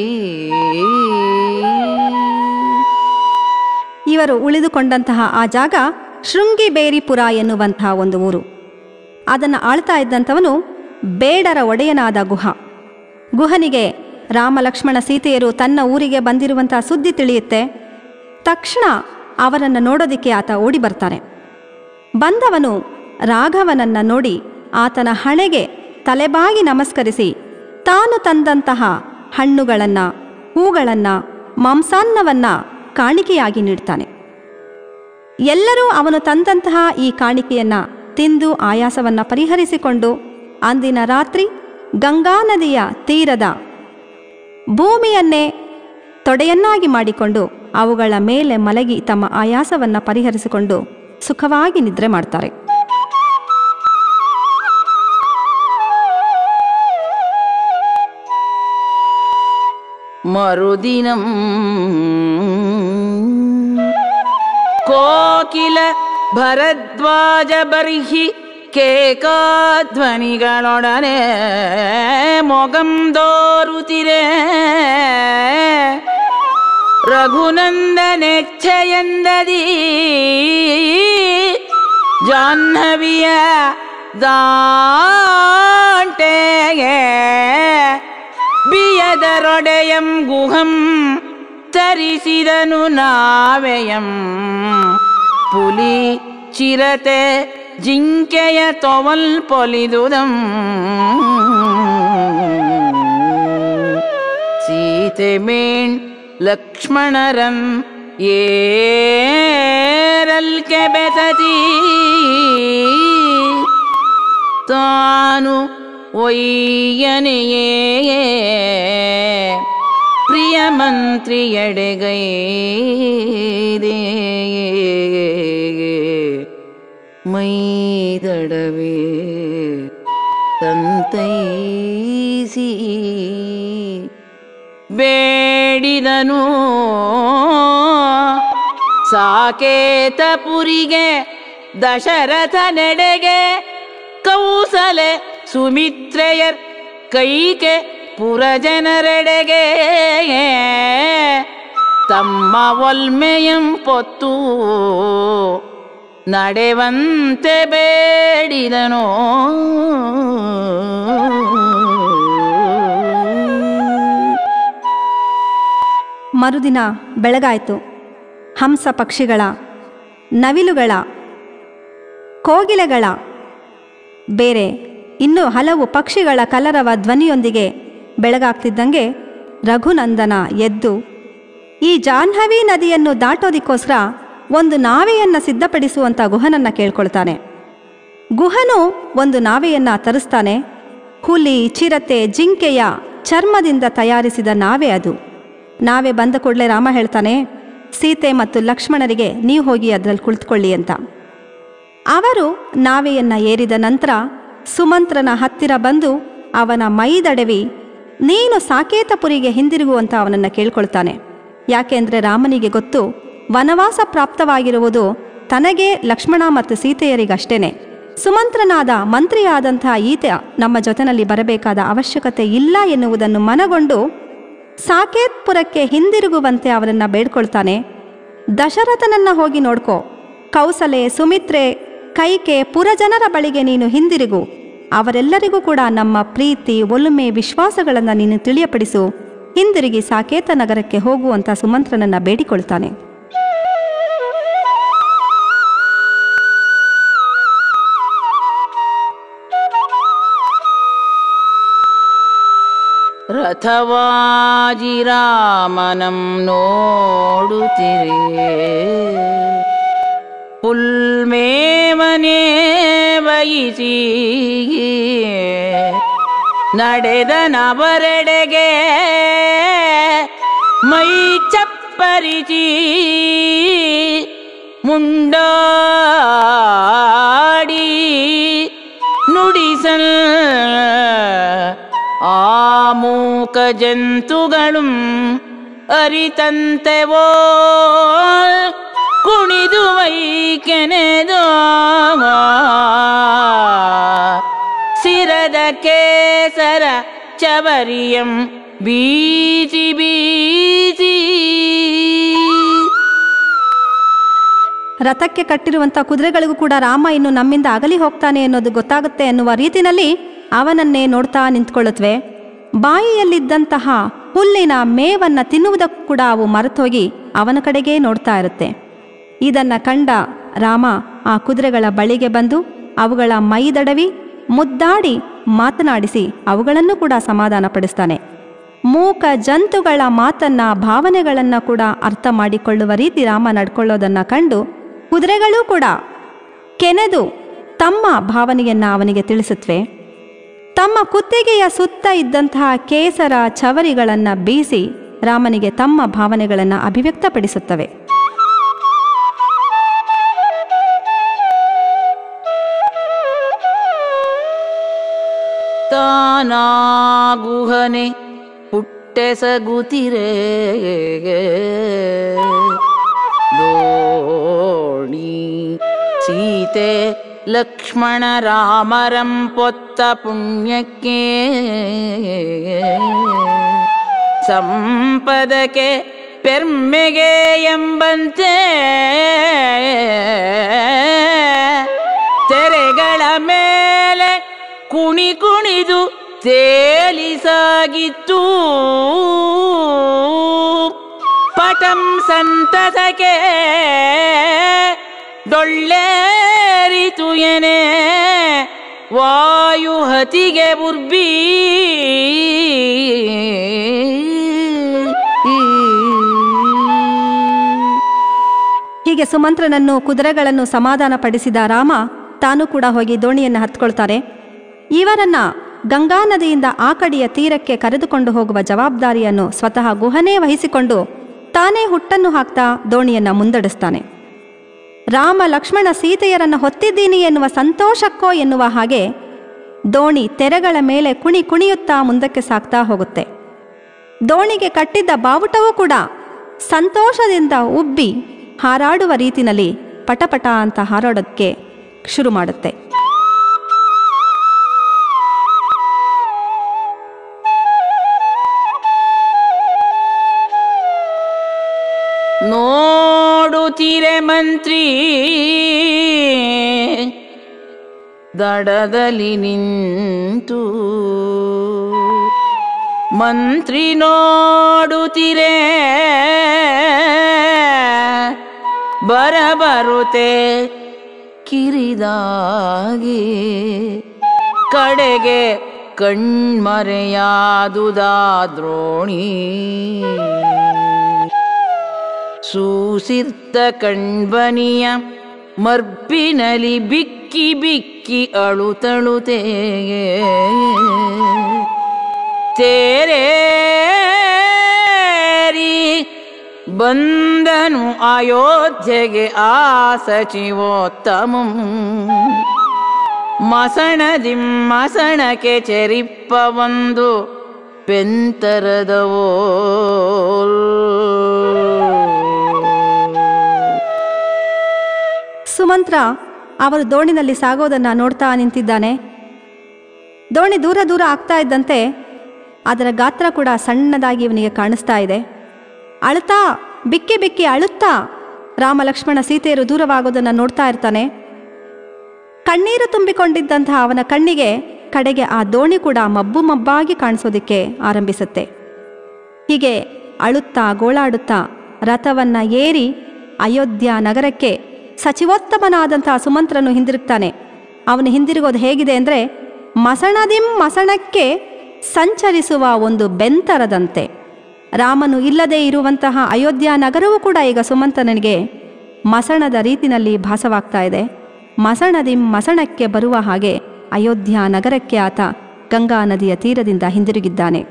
ಇವರು ಉಳಿದುಕೊಂಡಂತಹ ಆ ಜಾಗ ಶೃಂಗಿಬೇರಿಪುರ ಎನ್ನುವಂತಹ ಒಂದು ಊರು ಅದನ್ನು ಆಳ್ತಾ ಇದ್ದಂಥವನು ಬೇಡರ ಒಡೆಯನಾದ ಗುಹ ಗುಹನಿಗೆ ರಾಮ ಲಕ್ಷ್ಮಣ ಸೀತೆಯರು ತನ್ನ ಊರಿಗೆ ಬಂದಿರುವಂತಹ ಸುದ್ದಿ ತಿಳಿಯುತ್ತೆ ತಕ್ಷಣ ಅವರನ್ನು ನೋಡೋದಿಕ್ಕೆ ಆತ ಓಡಿ ಬರ್ತಾನೆ ಬಂದವನು ರಾಘವನನ್ನ ನೋಡಿ ಆತನ ಹಣೆಗೆ ತಲೆಬಾಗಿ ನಮಸ್ಕರಿಸಿ ತಾನು ತಂದಂತಹ ಹಣ್ಣುಗಳನ್ನು ಹೂಗಳನ್ನು ಮಾಂಸಾನ್ನವನ್ನ ಕಾಣಿಕೆಯಾಗಿ ನೀಡ್ತಾನೆ ಎಲ್ಲರೂ ಅವನು ತಂದಂತಹ ಈ ಕಾಣಿಕೆಯನ್ನು ತಿಂದು ಆಯಾಸವನ್ನು ಪರಿಹರಿಸಿಕೊಂಡು ಅಂದಿನ ರಾತ್ರಿ ಗಂಗಾ ನದಿಯ ತೀರದ ಭೂಮಿಯನ್ನೇ ತೊಡೆಯನ್ನಾಗಿ ಮಾಡಿಕೊಂಡು ಅವುಗಳ ಮೇಲೆ ಮಲಗಿ ತಮ್ಮ ಆಯಾಸವನ್ನು ಪರಿಹರಿಸಿಕೊಂಡು ಸುಖವಾಗಿ ನಿದ್ರೆ ಮಾಡ್ತಾರೆ മറുദിനം കോകില ഭരദ്വാജ ബർഹി കേകാധ്വനികളൊടനെ മുഖം തോറുതിരേ ರಘುನಂದನೆಚ್ಛೆಯಂದದಿ ಜಾಹ್ನವಿಯ ದಾಂಟೆಗೆ ಬಿಯದರೊಡೆಯಂ ಗುಹಂ ತರಿಸಿದನು ನಾವೆಯಂ ಪುಲಿ ಚಿರತೆ ಜಿಂಕೆಯ ತೊವಲ್ ಪೊಲಿದುದಂ ಸೀತೆ ಮೇಣ್ ಲಕ್ಷ್ಮಣರಂ ಏರಲ್ಕೆ ಬೆತತಿ ತಾನು ಒಯ್ಯನೆಯೇ ಪ್ರಿಯ ಮಂತ್ರಿಯಡೆಗೈದೆ ಮೈದಡವೇ ತಂತೈಸಿ ಬೇಡಿದನು ಸಾಕೇತಪುರಿಗೆ ದಶರಥ ನೆಡೆಗೆ ಕೌಸಲೆ ಸುಮಿತ್ರೆಯರ್ ಕೈಕೆ ಪುರಜನರೆಡೆಗೆ ತಮ್ಮ ಒಲ್ಮೆಯಂ ಪೊತ್ತು ನಡೆವಂತೆ ಬೇಡಿದನೋ ಮರುದಿನ ಬೆಳಗಾಯಿತು ಹಂಸ ಪಕ್ಷಿಗಳ ನವಿಲುಗಳ ಕೋಗಿಲೆಗಳ ಬೇರೆ ಇನ್ನೂ ಹಲವು ಪಕ್ಷಿಗಳ ಕಲರವ ಧ್ವನಿಯೊಂದಿಗೆ ಬೆಳಗಾಗ್ತಿದ್ದಂಗೆ ರಘುನಂದನ ಎದ್ದು ಈ ಜಾಹ್ನವಿ ನದಿಯನ್ನು ದಾಟೋದಕ್ಕೋಸ್ಕರ ಒಂದು ನಾವೆಯನ್ನು ಸಿದ್ಧಪಡಿಸುವಂಥ ಗುಹನನ್ನು ಕೇಳ್ಕೊಳ್ತಾನೆ ಗುಹನು ಒಂದು ನಾವೆಯನ್ನು ತರಿಸ್ತಾನೆ ಹುಲಿ ಚಿರತೆ ಜಿಂಕೆಯ ಚರ್ಮದಿಂದ ತಯಾರಿಸಿದ ನಾವೆ ಅದು ನಾವೆ ಬಂದ ಕೂಡಲೇ ರಾಮ ಹೇಳ್ತಾನೆ ಸೀತೆ ಮತ್ತು ಲಕ್ಷ್ಮಣರಿಗೆ ನೀವು ಹೋಗಿ ಅದರಲ್ಲಿ ಕುಳಿತುಕೊಳ್ಳಿ ಅಂತ ಅವರು ನಾವೆಯನ್ನು ಏರಿದ ನಂತರ ಸುಮಂತ್ರನ ಹತ್ತಿರ ಬಂದು ಅವನ ಮೈದಡವಿ ನೀನು ಸಾಕೇತಪುರಿಗೆ ಹಿಂದಿರುಗುವಂತ ಅವನನ್ನು ಕೇಳ್ಕೊಳ್ತಾನೆ ಯಾಕೆಂದರೆ ರಾಮನಿಗೆ ಗೊತ್ತು ವನವಾಸ ಪ್ರಾಪ್ತವಾಗಿರುವುದು ತನಗೆ ಲಕ್ಷ್ಮಣ ಮತ್ತು ಸೀತೆಯರಿಗಷ್ಟೇನೆ ಸುಮಂತ್ರನಾದ ಮಂತ್ರಿಯಾದಂಥ ಈತ ನಮ್ಮ ಜೊತೆನಲ್ಲಿ ಬರಬೇಕಾದ ಅವಶ್ಯಕತೆ ಇಲ್ಲ ಎನ್ನುವುದನ್ನು ಮನಗೊಂಡು ಸಾಕೇತ್ಪುರಕ್ಕೆ ಹಿಂದಿರುಗುವಂತೆ ಅವನನ್ನು ಬೇಡ್ಕೊಳ್ತಾನೆ ದಶರಥನನ್ನ ಹೋಗಿ ನೋಡ್ಕೋ ಕೌಸಲೆ ಸುಮಿತ್ರೆ ಕೈಕೆ ಪುರಜನರ ಬಳಿಗೆ ನೀನು ಹಿಂದಿರುಗು ಅವರೆಲ್ಲರಿಗೂ ಕೂಡ ನಮ್ಮ ಪ್ರೀತಿ ಒಲುಮೆ ವಿಶ್ವಾಸಗಳನ್ನು ನೀನು ತಿಳಿಯಪಡಿಸು ಹಿಂದಿರುಗಿ ಸಾಕೇತ ನಗರಕ್ಕೆ ಹೋಗುವಂತ ಸುಮಂತ್ರನನ್ನ ಬೇಡಿಕೊಳ್ತಾನೆ ರಥವಾಜಿರಾಮನಂ ನೋಡುತ್ತಿರೇ ಪುಲ್ಮೇವನೇ ವಹಿಸಿ ನಡೆದ ನವರೆಡೆಗೆ ಮೈ ಚಪ್ಪರಿಸಿ ಮುಂಡಾಡಿ ನುಡಿಸಲ್ ಆ ಮೂಕ ಜಂತುಗಳು ಅರಿತಂತೆವೋ ಕುಣಿದು ವೈಕೆನೆದೋ ಸಿರದ ಕೇಸರ ಚವರಿಯಂ ಬೀಸಿ ಬೀಸಿ ರಥಕ್ಕೆ ಕಟ್ಟಿರುವಂಥ ಕುದುರೆಗಳಿಗೂ ಕೂಡ ರಾಮ ಇನ್ನು ನಮ್ಮಿಂದ ಅಗಲಿ ಹೋಗ್ತಾನೆ ಅನ್ನೋದು ಗೊತ್ತಾಗುತ್ತೆ ಎನ್ನುವ ರೀತಿನಲ್ಲಿ ಅವನನ್ನೇ ನೋಡ್ತಾ ನಿಂತ್ಕೊಳ್ಳುತ್ತವೆ ಬಾಯಿಯಲ್ಲಿದ್ದಂತಹ ಹುಲ್ಲಿನ ಮೇವನ್ನ ತಿನ್ನುವುದಕ್ಕೂ ಕೂಡ ಅವು ಮರೆತೋಗಿ ಅವನ ಕಡೆಗೇ ನೋಡ್ತಾ ಇರುತ್ತೆ ಇದನ್ನ ಕಂಡ ರಾಮ ಆ ಕುದುರೆಗಳ ಬಳಿಗೆ ಬಂದು ಅವುಗಳ ಮೈದಡವಿ ಮುದ್ದಾಡಿ ಮಾತನಾಡಿಸಿ ಅವುಗಳನ್ನು ಕೂಡ ಸಮಾಧಾನಪಡಿಸ್ತಾನೆ ಮೂಕ ಜಂತುಗಳ ಮಾತನ್ನ ಭಾವನೆಗಳನ್ನ ಕೂಡ ಅರ್ಥ ಮಾಡಿಕೊಳ್ಳುವ ರೀತಿ ರಾಮ ನಡ್ಕೊಳ್ಳೋದನ್ನ ಕಂಡು ಕುದುರೆಗಳೂ ಕೂಡ ಕೆನೆದು ತಮ್ಮ ಭಾವನೆಯನ್ನು ಅವನಿಗೆ ತಿಳಿಸುತ್ತವೆ ತಮ್ಮ ಕುತ್ತಿಗೆಯ ಸುತ್ತ ಇದ್ದಂತಹ ಕೇಸರ ಚವರಿಗಳನ್ನು ಬೀಸಿ ರಾಮನಿಗೆ ತಮ್ಮ ಭಾವನೆಗಳನ್ನು ಅಭಿವ್ಯಕ್ತಪಡಿಸುತ್ತವೆ ತಾನಾಗುಹನೆ ಹುಟ್ಟೆಸಗುತ್ತಿರೆ ದೋಣಿ ಸೀತೆ ಲಕ್ಷ್ಮಣ ರಾಮರಂ ಪೊತ್ತ ಪುಣ್ಯಕ್ಕೆ ಸಂಪದಕ್ಕೆ ಪೆರ್ಮೆಗೆ ಎಂಬಂತೆ ತೆರೆಗಳ ಮೇಲೆ ಕುಣಿ ಕುಣಿದು ತೇಲಿಸಾಗಿತ್ತು ಪಟಂ ಸಂತಸಕ್ಕೆ ಡೊಳ್ಳೇರಿತು ಎನೆ ವಾಯುಹತಿಗೆ ಬುರ್ಬಿ ಹೀಗೆ ಸುಮಂತ್ರನನ್ನು ಕುದುರೆಗಳನ್ನು ಸಮಾಧಾನಪಡಿಸಿದ ರಾಮ ತಾನು ಕೂಡ ಹೋಗಿ ದೋಣಿಯನ್ನು ಹತ್ಕೊಳ್ತಾರೆ ಇವರನ್ನ ಗಂಗಾ ನದಿಯಿಂದ ಆ ಕಡೆಯ ತೀರಕ್ಕೆ ಕರೆದುಕೊಂಡು ಹೋಗುವ ಜವಾಬ್ದಾರಿಯನ್ನು ಸ್ವತಃ ಗುಹನೇ ವಹಿಸಿಕೊಂಡು ತಾನೇ ಹುಟ್ಟನ್ನು ಹಾಕ್ತಾ ದೋಣಿಯನ್ನು ಮುಂದಡಿಸ್ತಾನೆ ರಾಮ ಲಕ್ಷ್ಮಣ ಸೀತೆಯರನ್ನು ಹೊತ್ತಿದ್ದೀನಿ ಎನ್ನುವ ಸಂತೋಷಕ್ಕೋ ಎನ್ನುವ ಹಾಗೆ ದೋಣಿ ತೆರೆಗಳ ಮೇಲೆ ಕುಣಿ ಕುಣಿಯುತ್ತಾ ಮುಂದಕ್ಕೆ ಸಾಗ್ತಾ ಹೋಗುತ್ತೆ ದೋಣಿಗೆ ಕಟ್ಟಿದ್ದ ಬಾವುಟವೂ ಕೂಡ ಸಂತೋಷದಿಂದ ಉಬ್ಬಿ ಹಾರಾಡುವ ರೀತಿನಲ್ಲಿ ಪಟಪಟ ಅಂತ ಹಾರಾಡೋದಕ್ಕೆ ಶುರು ಮಾಡುತ್ತೆ ನೋಡುತ್ತೀರೆ ಮಂತ್ರಿ ದಡದಲ್ಲಿ ನಿಂತು ಮಂತ್ರಿ ನೋಡುತ್ತೀರೆ ಬರಬರುತೆ ಕಿರಿದಾಗಿ ಕಡೆಗೆ ಕಣ್ಮರೆಯಾದುದಾ ದ್ರೋಣಿ ಸೂಸಿರ್ತ ಕಣ್ಬನಿಯ ಮರ್ಪಿನಲಿ ಬಿಕ್ಕಿ ಬಿಕ್ಕಿ ಅಳುತಳುತೆ ತೇರೇರಿ ಬಂದನು ಅಯೋಧ್ಯೆಗೆ ಆ ಸಚಿವೋತ್ತಮಂ ಮಸಣದಿಂ ಮಸಣಕ್ಕೆ ಚೆರಿಪ್ಪ ಒಂದು ಪೆಂತರದವೋ ಸುಮಂತ್ರ ಅವರು ದೋಣಿನಲ್ಲಿ ಸಾಗೋದನ್ನು ನೋಡ್ತಾ ನಿಂತಿದ್ದಾನೆ ದೋಣಿ ದೂರ ದೂರ ಆಗ್ತಾ ಇದ್ದಂತೆ ಅದರ ಗಾತ್ರ ಕೂಡ ಸಣ್ಣದಾಗಿ ಇವನಿಗೆ ಕಾಣಿಸ್ತಾ ಇದೆ ಅಳುತ್ತಾ ಬಿಕ್ಕಿ ಬಿಕ್ಕಿ ಅಳುತ್ತಾ ರಾಮ ಲಕ್ಷ್ಮಣ ಸೀತೆಯರು ದೂರವಾಗೋದನ್ನು ನೋಡ್ತಾ ಇರ್ತಾನೆ ಕಣ್ಣೀರು ತುಂಬಿಕೊಂಡಿದ್ದಂತಹ ಅವನ ಕಣ್ಣಿಗೆ ಕಡೆಗೆ ಆ ದೋಣಿ ಕೂಡ ಮಬ್ಬು ಮಬ್ಬಾಗಿ ಕಾಣಿಸೋದಕ್ಕೆ ಆರಂಭಿಸುತ್ತೆ ಹೀಗೆ ಅಳುತ್ತಾ ಗೋಳಾಡುತ್ತಾ ರಥವನ್ನ ಏರಿ ಅಯೋಧ್ಯ ನಗರಕ್ಕೆ ಸಚಿವೋತ್ತಮನಾದಂತಹ ಸುಮಂತ್ರನು ಹಿಂದಿರುಗ್ತಾನೆ ಅವನು ಹಿಂದಿರುಗೋದು ಹೇಗಿದೆ ಅಂದರೆ ಮಸಣದಿಂ ಮಸಣಕ್ಕೆ ಸಂಚರಿಸುವ ಒಂದು ಬೆಂತರದಂತೆ ರಾಮನು ಇಲ್ಲದೆ ಇರುವಂತಹ ಅಯೋಧ್ಯ ನಗರವೂ ಕೂಡ ಈಗ ಸುಮಂತನಿಗೆ ಮಸಣದ ರೀತಿನಲ್ಲಿ ಭಾಸವಾಗ್ತಾ ಇದೆ ಮಸಣದಿಂ ಮಸಣಕ್ಕೆ ಬರುವ ಹಾಗೆ ಅಯೋಧ್ಯ ನಗರಕ್ಕೆ ಆತ ಗಂಗಾ ನದಿಯ ತೀರದಿಂದ ಹಿಂದಿರುಗಿದ್ದಾನೆ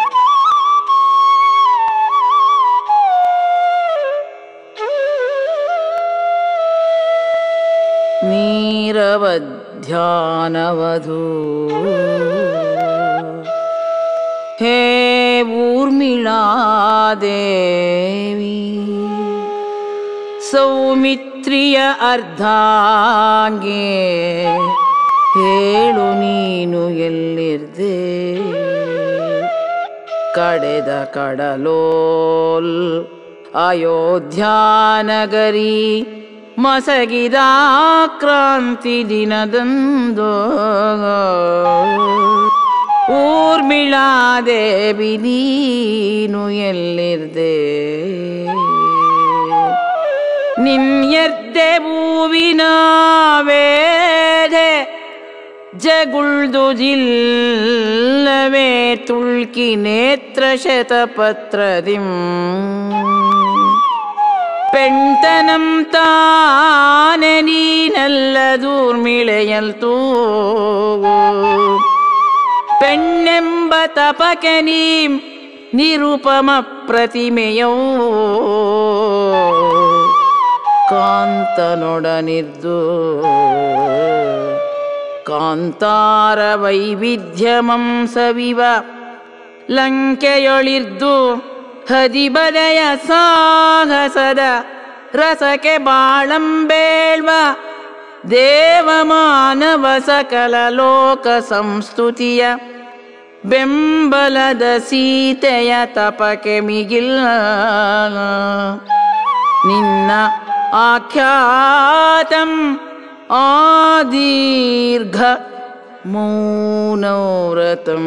ನೀರವಧ್ಯಾನವಧೂ ಹೇ ಊರ್ಮಿಳಾದೇವಿ ಸೌಮಿತ್ರಿಯ ಅರ್ಧಾಂಗೆ ಹೇಳು ನೀನು ಎಲ್ಲಿರ್ದೆ ಕಡೆದ ಕಡಲೋಲ್ ಅಯೋಧ್ಯಾನಗರಿ ಮಸಗಿದ ಕ್ರಾಂತಿ ದಿನದಂದೋ ಊರ್ಮಿಳಾದೇವಿ ನೀನು ಎಲ್ಲಿರ್ದೆ ನಿನ್ಯರ್ದೆ ಹೂವಿನ ವೇದೆ ಜಗುಳ್ದು ಜಿಲ್ಲವೇ ತುಳ್ಕಿ ನೇತ್ರ ಶತಪತ್ರದಿಂ പെൺതനം താനെ നീനല്ലതൂർമിളയൽത്തൂ പെണ്ണെമ്പ തപകനീം നിരുപമ പ്രതിಮೆಯೋ ಕಾಂತನೊಡನಿರ್ದು ಕಾಂತಾರ ವೈವಿಧ್ಯಮಂ ಸವಿವ ಲಂಕೆಯೊಳಿರ್ದು ಹದಿಬದಯ ಸಾಹಸದ ರಸಕ್ಕೆ ಬಾಳಂಬೇಳ್ವ ದೇವಮಾನವ ಸಕಲ ಲೋಕ ಸಂಸ್ತುತಿಯ ಬೆಂಬಲದ ಸೀತೆಯ ತಪಕೆ ಮಿಗಿಲ್ಲ ನಿನ್ನ ಆಖ್ಯಾತಂ ಆದೀರ್ಘ ಮೌನವ್ರತಂ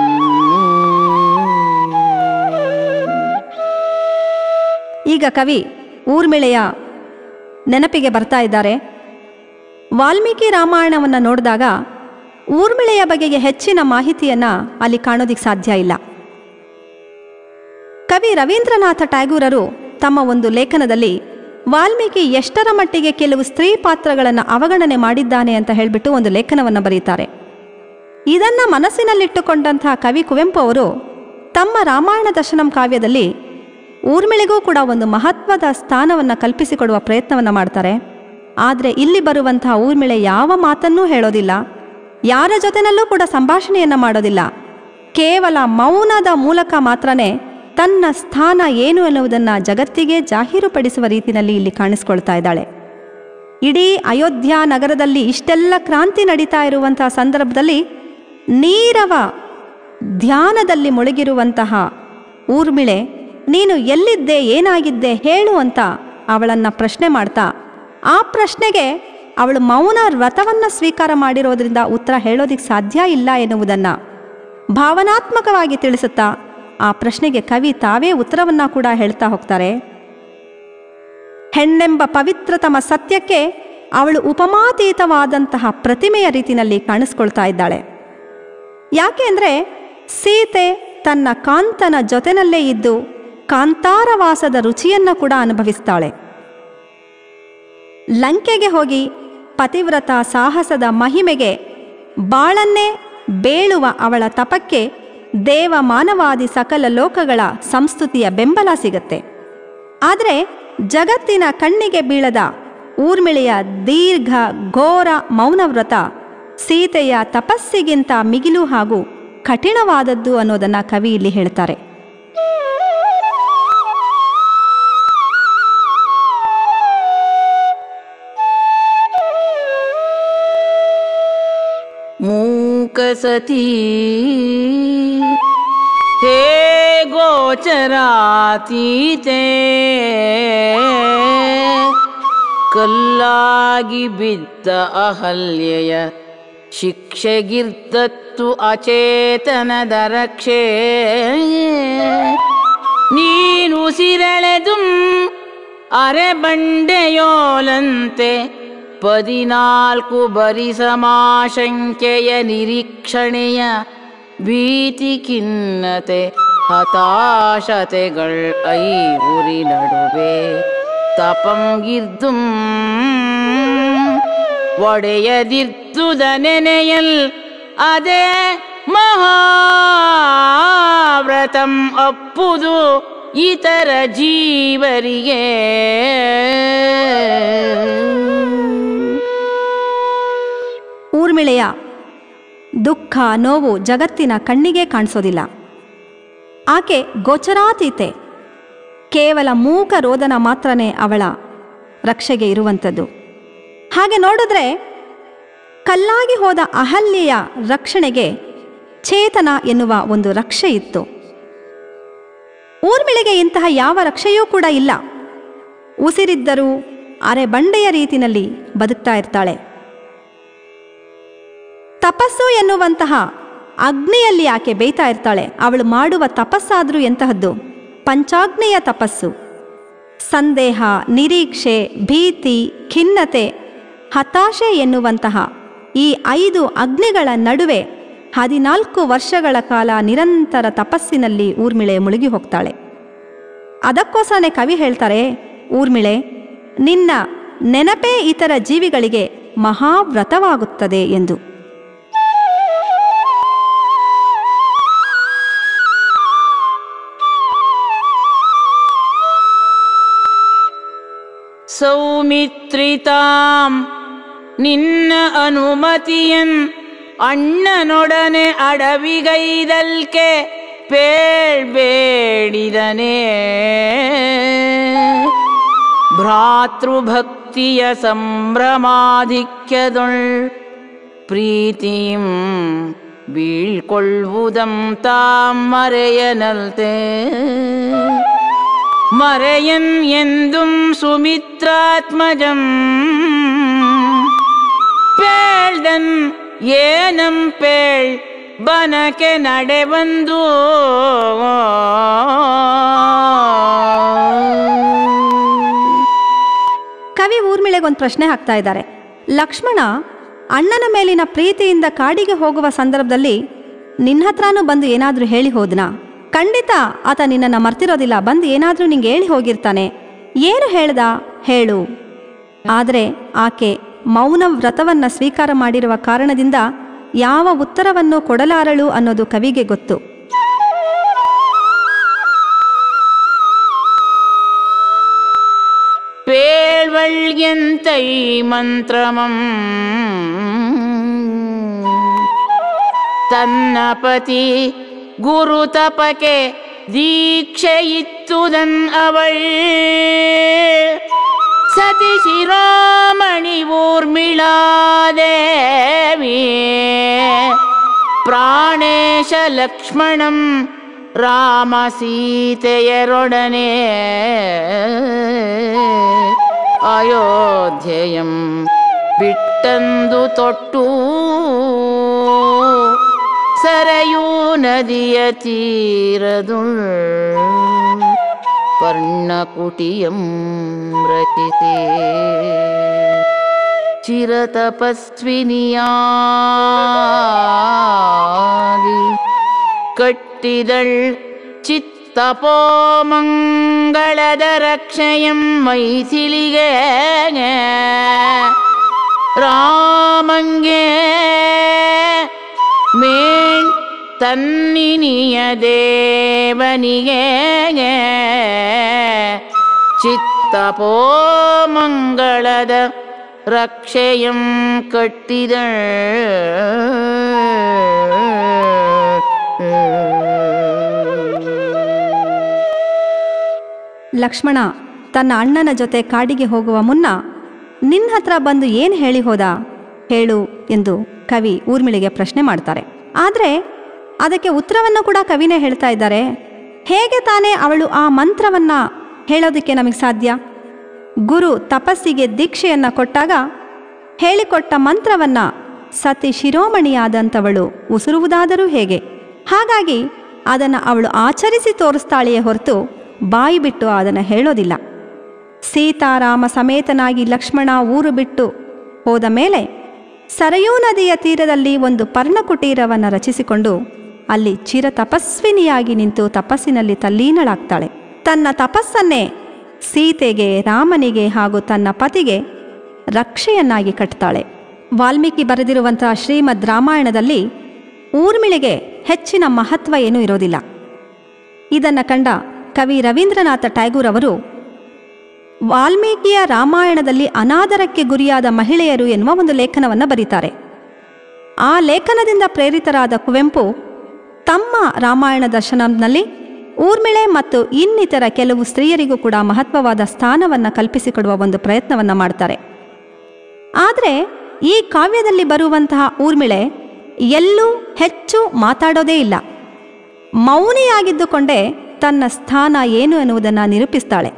ಈಗ ಕವಿ ಊರ್ಮಿಳೆಯ ನೆನಪಿಗೆ ಬರ್ತಾ ಇದ್ದಾರೆ ವಾಲ್ಮೀಕಿ ರಾಮಾಯಣವನ್ನು ನೋಡಿದಾಗ ಊರ್ಮಿಳೆಯ ಬಗೆಗೆ ಹೆಚ್ಚಿನ ಮಾಹಿತಿಯನ್ನು ಅಲ್ಲಿ ಕಾಣೋದಿಕ್ಕೆ ಸಾಧ್ಯ ಇಲ್ಲ ಕವಿ ರವೀಂದ್ರನಾಥ ಟ್ಯಾಗೂರರು ತಮ್ಮ ಒಂದು ಲೇಖನದಲ್ಲಿ ವಾಲ್ಮೀಕಿ ಎಷ್ಟರ ಮಟ್ಟಿಗೆ ಕೆಲವು ಸ್ತ್ರೀ ಪಾತ್ರಗಳನ್ನು ಅವಗಣನೆ ಮಾಡಿದ್ದಾನೆ ಅಂತ ಹೇಳಿಬಿಟ್ಟು ಒಂದು ಲೇಖನವನ್ನು ಬರೀತಾರೆ ಇದನ್ನು ಮನಸ್ಸಿನಲ್ಲಿಟ್ಟುಕೊಂಡಂತಹ ಕವಿ ಕುವೆಂಪು ಅವರು ತಮ್ಮ ರಾಮಾಯಣ ದರ್ಶನಂ ಕಾವ್ಯದಲ್ಲಿ ಊರ್ಮಿಳೆಗೂ ಕೂಡ ಒಂದು ಮಹತ್ವದ ಸ್ಥಾನವನ್ನು ಕಲ್ಪಿಸಿಕೊಡುವ ಪ್ರಯತ್ನವನ್ನು ಮಾಡ್ತಾರೆ ಆದರೆ ಇಲ್ಲಿ ಬರುವಂತಹ ಊರ್ಮಿಳೆ ಯಾವ ಮಾತನ್ನೂ ಹೇಳೋದಿಲ್ಲ ಯಾರ ಜೊತೆನಲ್ಲೂ ಕೂಡ ಸಂಭಾಷಣೆಯನ್ನು ಮಾಡೋದಿಲ್ಲ ಕೇವಲ ಮೌನದ ಮೂಲಕ ಮಾತ್ರನೇ ತನ್ನ ಸ್ಥಾನ ಏನು ಎನ್ನುವುದನ್ನು ಜಗತ್ತಿಗೆ ಜಾಹೀರುಪಡಿಸುವ ರೀತಿಯಲ್ಲಿ ಇಲ್ಲಿ ಕಾಣಿಸ್ಕೊಳ್ತಾ ಇದ್ದಾಳೆ ಇಡೀ ಅಯೋಧ್ಯ ನಗರದಲ್ಲಿ ಇಷ್ಟೆಲ್ಲ ಕ್ರಾಂತಿ ನಡೀತಾ ಇರುವಂತಹ ಸಂದರ್ಭದಲ್ಲಿ ನೀರವ ಧ್ಯಾನದಲ್ಲಿ ಮುಳುಗಿರುವಂತಹ ಊರ್ಮಿಳೆ ನೀನು ಎಲ್ಲಿದ್ದೆ ಏನಾಗಿದ್ದೆ ಹೇಳು ಅಂತ ಅವಳನ್ನು ಪ್ರಶ್ನೆ ಮಾಡ್ತಾ ಆ ಪ್ರಶ್ನೆಗೆ ಅವಳು ಮೌನ ವ್ರತವನ್ನು ಸ್ವೀಕಾರ ಮಾಡಿರೋದ್ರಿಂದ ಉತ್ತರ ಹೇಳೋದಿಕ್ಕೆ ಸಾಧ್ಯ ಇಲ್ಲ ಎನ್ನುವುದನ್ನು ಭಾವನಾತ್ಮಕವಾಗಿ ತಿಳಿಸುತ್ತಾ ಆ ಪ್ರಶ್ನೆಗೆ ಕವಿ ತಾವೇ ಉತ್ತರವನ್ನ ಕೂಡ ಹೇಳ್ತಾ ಹೋಗ್ತಾರೆ ಹೆಣ್ಣೆಂಬ ಪವಿತ್ರತಮ ಸತ್ಯಕ್ಕೆ ಅವಳು ಉಪಮಾತೀತವಾದಂತಹ ಪ್ರತಿಮೆಯ ರೀತಿಯಲ್ಲಿ ಕಾಣಿಸ್ಕೊಳ್ತಾ ಇದ್ದಾಳೆ ಯಾಕೆ ಅಂದರೆ ಸೀತೆ ತನ್ನ ಕಾಂತನ ಜೊತೆನಲ್ಲೇ ಇದ್ದು ಕಾಂತಾರವಾಸದ ರುಚಿಯನ್ನು ಕೂಡ ಅನುಭವಿಸ್ತಾಳೆ ಲಂಕೆಗೆ ಹೋಗಿ ಪತಿವ್ರತ ಸಾಹಸದ ಮಹಿಮೆಗೆ ಬಾಳನ್ನೇ ಬೇಳುವ ಅವಳ ತಪಕ್ಕೆ ದೇವ ಮಾನವಾದಿ ಸಕಲ ಲೋಕಗಳ ಸಂಸ್ತುತಿಯ ಬೆಂಬಲ ಸಿಗತ್ತೆ ಆದರೆ ಜಗತ್ತಿನ ಕಣ್ಣಿಗೆ ಬೀಳದ ಊರ್ಮಿಳೆಯ ದೀರ್ಘ ಘೋರ ಮೌನವ್ರತ ಸೀತೆಯ ತಪಸ್ಸಿಗಿಂತ ಮಿಗಿಲು ಹಾಗೂ ಕಠಿಣವಾದದ್ದು ಅನ್ನೋದನ್ನ ಕವಿ ಇಲ್ಲಿ ಹೇಳ್ತಾರೆ ಮೂಕಸತಿ ಹೇ ಗೋಚರಾತೀತೆ ಕಲ್ಲಾಗಿ ಬಿದ್ದ ಅಹಲ್ಯೆಯ ಶಿಕ್ಷೆಗಿರ್ದತ್ತು ಅಚೇತನದ ರಕ್ಷೆ ನೀನು ಸಿರಳೆದುಂ ಅರೆಬಂಡೆಯೋಲಂತೆ ಪದಿನಾಲ್ಕು ಬರಿಸಮಾಶಂಕೆಯ ನಿರೀಕ್ಷಣೆಯ ಭೀತಿ ಖಿನ್ನತೆ ಹತಾಶತೆಗಳ್ ಐ ಉರಿ ನಡುವೆ ತಪಂಗಿರ್ದುಂ ಒಡೆಯದಿರ್ದುದ ನೆನೆಯಲ್ ಅದೇ ಮಹಾವ್ರತಂ ಅಪ್ಪುದು ಇತರ ಜೀವರಿಗೆ ಊರ್ಮಿಳೆಯ ದುಃಖ ನೋವು ಜಗತ್ತಿನ ಕಣ್ಣಿಗೆ ಕಾಣಿಸೋದಿಲ್ಲ ಆಕೆ ಗೋಚರಾತೀತೆ ಕೇವಲ ಮೂಕ ರೋದನ ಮಾತ್ರನೇ ಅವಳ ರಕ್ಷೆಗೆ ಇರುವಂಥದ್ದು ಹಾಗೆ ನೋಡಿದ್ರೆ ಕಲ್ಲಾಗಿ ಹೋದ ಅಹಲ್ಯೆಯ ರಕ್ಷಣೆಗೆ ಚೇತನ ಎನ್ನುವ ಒಂದು ರಕ್ಷೆ ಇತ್ತು ಊರ್ಮಿಳೆಗೆ ಇಂತಹ ಯಾವ ರಕ್ಷೆಯೂ ಕೂಡ ಇಲ್ಲ ಉಸಿರಿದ್ದರೂ ಅರೆ ಬಂಡೆಯ ರೀತಿನಲ್ಲಿ ಬದುಕ್ತಾ ಇರ್ತಾಳೆ ತಪಸ್ಸು ಎನ್ನುವಂತಹ ಅಗ್ನಿಯಲ್ಲಿ ಆಕೆ ಬೇಯ್ತಾ ಇರ್ತಾಳೆ ಅವಳು ಮಾಡುವ ತಪಸ್ಸಾದರೂ ಎಂತಹದ್ದು ಪಂಚಾಗ್ನೆಯ ತಪಸ್ಸು ಸಂದೇಹ ನಿರೀಕ್ಷೆ ಭೀತಿ ಖಿನ್ನತೆ ಹತಾಶೆ ಎನ್ನುವಂತಹ ಈ ಐದು ಅಗ್ನಿಗಳ ನಡುವೆ ಹದಿನಾಲ್ಕು ವರ್ಷಗಳ ಕಾಲ ನಿರಂತರ ತಪಸ್ಸಿನಲ್ಲಿ ಊರ್ಮಿಳೆ ಮುಳುಗಿ ಹೋಗ್ತಾಳೆ ಅದಕ್ಕೋಸ್ಕರನೇ ಕವಿ ಹೇಳ್ತಾರೆ ಊರ್ಮಿಳೆ ನಿನ್ನ ನೆನಪೇ ಇತರ ಜೀವಿಗಳಿಗೆ ಮಹಾವ್ರತವಾಗುತ್ತದೆ ಎಂದು ಸೌಮಿತ್ರಿತಾಂ ನಿನ್ನ ಅನುಮತಿಯನ್ ಅಣ್ಣನೊಡನೆ ಅಡವಿಗೈದಲ್ಕೆ ಪೇಳ್ಬೇಡಿದನೇ ಭ್ರಾತೃಭಕ್ತಿಯ ಸಂಭ್ರಮಾಧಿಕ್ಯದೊಳ್ ಪ್ರೀತಿയും ಬೀಳ್ಕೊಳ್ಳುವುದಂ ತಾಂ ಮರೆಯನಲ್ತೆ മറയൻ എന്തും സുമിത്രാത്മജം പേൾതൻ ഏനം പേൾ ಬನಕೆ ನಡೆಬಂದು ಕವಿ ಊರ್ಮಿಳೆಗೊಂದು ಪ್ರಶ್ನೆ ಹಾಕ್ತಾ ಇದ್ದಾರೆ ಲಕ್ಷ್ಮಣ ಅಣ್ಣನ ಮೇಲಿನ ಪ್ರೀತಿಯಿಂದ ಕಾಡಿಗೆ ಹೋಗುವ ಸಂದರ್ಭದಲ್ಲಿ ನಿನ್ನ ಹತ್ರನೂ ಬಂದು ಏನಾದರೂ ಹೇಳಿ ಹೋದ್ನಾ ಖಂಡಿತ ಆತ ನಿನ್ನನ್ನು ಮರ್ತಿರೋದಿಲ್ಲ ಬಂದು ಏನಾದರೂ ನಿಂಗೆ ಹೇಳಿ ಹೋಗಿರ್ತಾನೆ ಏನು ಹೇಳ್ದ ಹೇಳು ಆದರೆ ಆಕೆ ಮೌನ ವ್ರತವನ್ನು ಸ್ವೀಕಾರ ಮಾಡಿರುವ ಕಾರಣದಿಂದ ಯಾವ ಉತ್ತರವನ್ನು ಕೊಡಲಾರಳು ಅನ್ನೋದು ಕವಿಗೆ ಗೊತ್ತು പേൾവള്യന്തൈ മന്ത്രമം ತನ್ನ ಪತಿ ಗುರು ತಪಕೆ ದೀಕ್ಷೆಯಿತ್ತುದನ್ ಅವಳ್ ಸತಿ ಶಿರೋಮಣಿ ಊರ್ಮಿಳಾದೇವಿ ಪ್ರಾಣೇಶ ಲಕ್ಷ್ಮಣಂ ರಾಮ ಸೀತೆಯರೊಡನೆ ಅಯೋಧ್ಯೆಯಂ ಬಿಟ್ಟಂದು ತೊಟ್ಟು ಸರಯೂ ನದಿಯ ತೀರದುಳ್ ಪರ್ಣಕುಟಿಯಂ ರಚಿಸಿ ಚಿರತಪಸ್ವಿನಿಯಾಗಿ ಕಟ್ಟಿದಳ್ ಚಿತ್ತಪೋ ಮಂಗಳದ ರಕ್ಷೆಯಂ ಮೈಥಿಲಿಗೆ ರಾಮಂಗೆ ಮೇಣ್ ತನ್ನಿನಿಯ ದೇವನಿಗೆ ಚಿತ್ತಪೋ ಮಂಗಳದ ರಕ್ಷೆಯಂ ಕಟ್ಟಿದ ಲಕ್ಷ್ಮಣ ತನ್ನ ಅಣ್ಣನ ಜೊತೆ ಕಾಡಿಗೆ ಹೋಗುವ ಮುನ್ನ ನಿನ್ನ ಹತ್ರ ಬಂದು ಏನು ಹೇಳಿ ಹೋದ ಹೇಳು ಎಂದು ಕವಿ ಊರ್ಮಿಳಿಗೆ ಪ್ರಶ್ನೆ ಮಾಡ್ತಾರೆ ಆದರೆ ಅದಕ್ಕೆ ಉತ್ತರವನ್ನು ಕೂಡ ಕವಿನೇ ಹೇಳ್ತಾ ಇದ್ದಾರೆ ಹೇಗೆ ತಾನೇ ಅವಳು ಆ ಮಂತ್ರವನ್ನ ಹೇಳೋದಕ್ಕೆ ನಮಗೆ ಸಾಧ್ಯ ಗುರು ತಪಸ್ಸಿಗೆ ದೀಕ್ಷೆಯನ್ನ ಕೊಟ್ಟಾಗ ಹೇಳಿಕೊಟ್ಟ ಮಂತ್ರವನ್ನ ಸತಿ ಶಿರೋಮಣಿಯಾದಂಥವಳು ಉಸುರುವುದಾದರೂ ಹೇಗೆ ಹಾಗಾಗಿ ಅದನ್ನು ಅವಳು ಆಚರಿಸಿ ತೋರಿಸ್ತಾಳೆಯೇ ಹೊರತು ಬಾಯಿ ಬಿಟ್ಟು ಅದನ್ನು ಹೇಳೋದಿಲ್ಲ ಸೀತಾರಾಮ ಸಮೇತನಾಗಿ ಲಕ್ಷ್ಮಣ ಊರು ಬಿಟ್ಟು ಹೋದ ಮೇಲೆ ಸರಯೂ ನದಿಯ ತೀರದಲ್ಲಿ ಒಂದು ಪರ್ಣಕುಟೀರವನ್ನು ರಚಿಸಿಕೊಂಡು ಅಲ್ಲಿ ಚಿರ ತಪಸ್ವಿನಿಯಾಗಿ ನಿಂತು ತಪಸ್ಸಿನಲ್ಲಿ ತಲ್ಲೀನಳಾಗ್ತಾಳೆ ತನ್ನ ತಪಸ್ಸನ್ನೇ ಸೀತೆಗೆ ರಾಮನಿಗೆ ಹಾಗೂ ತನ್ನ ಪತಿಗೆ ರಕ್ಷೆಯನ್ನಾಗಿ ಕಟ್ತಾಳೆ ವಾಲ್ಮೀಕಿ ಬರೆದಿರುವಂತಹ ಶ್ರೀಮದ್ ರಾಮಾಯಣದಲ್ಲಿ ಊರ್ಮಿಳೆಗೆ ಹೆಚ್ಚಿನ ಮಹತ್ವ ಏನೂ ಇರೋದಿಲ್ಲ ಇದನ್ನು ಕಂಡ ಕವಿ ರವೀಂದ್ರನಾಥ ಟ್ಯಾಗೂರ್ ಅವರು ವಾಲ್ಮೀಕಿಯ ರಾಮಾಯಣದಲ್ಲಿ ಅನಾದರಕ್ಕೆ ಗುರಿಯಾದ ಮಹಿಳೆಯರು ಎನ್ನುವ ಒಂದು ಲೇಖನವನ್ನು ಬರೀತಾರೆ ಆ ಲೇಖನದಿಂದ ಪ್ರೇರಿತರಾದ ಕುವೆಂಪು ತಮ್ಮ ರಾಮಾಯಣ ದರ್ಶನಂನಲ್ಲಿ ಊರ್ಮಿಳೆ ಮತ್ತು ಇನ್ನಿತರ ಕೆಲವು ಸ್ತ್ರೀಯರಿಗೂ ಕೂಡ ಮಹತ್ವವಾದ ಸ್ಥಾನವನ್ನು ಕಲ್ಪಿಸಿಕೊಡುವ ಒಂದು ಪ್ರಯತ್ನವನ್ನು ಮಾಡ್ತಾರೆ ಆದರೆ ಈ ಕಾವ್ಯದಲ್ಲಿ ಬರುವಂತಹ ಊರ್ಮಿಳೆ ಎಲ್ಲೂ ಹೆಚ್ಚು ಮಾತಾಡೋದೇ ಇಲ್ಲ ಮೌನಿಯಾಗಿದ್ದುಕೊಂಡೇ ತನ್ನ ಸ್ಥಾನ ಏನು ಎನ್ನುವುದನ್ನು ನಿರೂಪಿಸ್ತಾಳೆ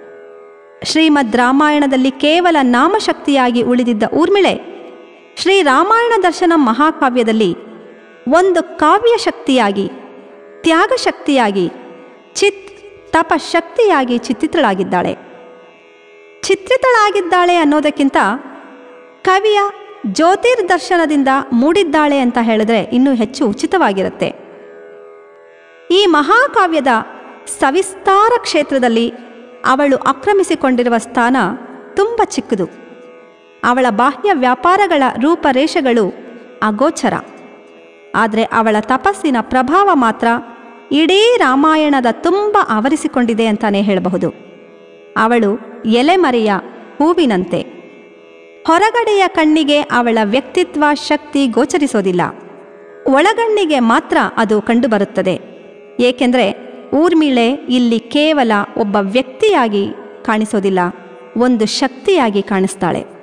ಶ್ರೀಮದ್ ರಾಮಾಯಣದಲ್ಲಿ ಕೇವಲ ನಾಮಶಕ್ತಿಯಾಗಿ ಉಳಿದಿದ್ದ ಊರ್ಮಿಳೆ ಶ್ರೀ ರಾಮಾಯಣ ದರ್ಶನ ಮಹಾಕಾವ್ಯದಲ್ಲಿ ಒಂದು ಕಾವ್ಯ ಶಕ್ತಿಯಾಗಿ ತ್ಯಾಗ ಶಕ್ತಿಯಾಗಿ ಚಿತ್ ತಪಶಕ್ತಿಯಾಗಿ ಚಿತ್ರಿತಳಾಗಿದ್ದಾಳೆ ಚಿತ್ರಿತಳಾಗಿದ್ದಾಳೆ ಅನ್ನೋದಕ್ಕಿಂತ ಕವಿಯ ಜ್ಯೋತಿರ್ದರ್ಶನದಿಂದ ಮೂಡಿದ್ದಾಳೆ ಅಂತ ಹೇಳಿದ್ರೆ ಇನ್ನೂ ಹೆಚ್ಚು ಉಚಿತವಾಗಿರುತ್ತೆ ಈ ಮಹಾಕಾವ್ಯದ ಸವಿಸ್ತಾರ ಕ್ಷೇತ್ರದಲ್ಲಿ ಅವಳು ಆಕ್ರಮಿಸಿಕೊಂಡಿರುವ ಸ್ಥಾನ ತುಂಬ ಚಿಕ್ಕದು ಅವಳ ಬಾಹ್ಯ ವ್ಯಾಪಾರಗಳ ರೂಪರೇಷೆಗಳು ಅಗೋಚರ ಆದರೆ ಅವಳ ತಪಸ್ಸಿನ ಪ್ರಭಾವ ಮಾತ್ರ ಇಡೀ ರಾಮಾಯಣದ ತುಂಬ ಆವರಿಸಿಕೊಂಡಿದೆ ಅಂತಾನೆ ಹೇಳಬಹುದು ಅವಳು ಎಲೆಮರೆಯ ಹೂವಿನಂತೆ ಹೊರಗಡೆಯ ಕಣ್ಣಿಗೆ ಅವಳ ವ್ಯಕ್ತಿತ್ವ ಶಕ್ತಿ ಗೋಚರಿಸೋದಿಲ್ಲ ಒಳಗಣ್ಣಿಗೆ ಮಾತ್ರ ಅದು ಕಂಡುಬರುತ್ತದೆ ಏಕೆಂದರೆ ಊರ್ಮಿಳೆ ಇಲ್ಲಿ ಕೇವಲ ಒಬ್ಬ ವ್ಯಕ್ತಿಯಾಗಿ ಕಾಣಿಸೋದಿಲ್ಲ ಒಂದು ಶಕ್ತಿಯಾಗಿ ಕಾಣಿಸ್ತಾಳೆ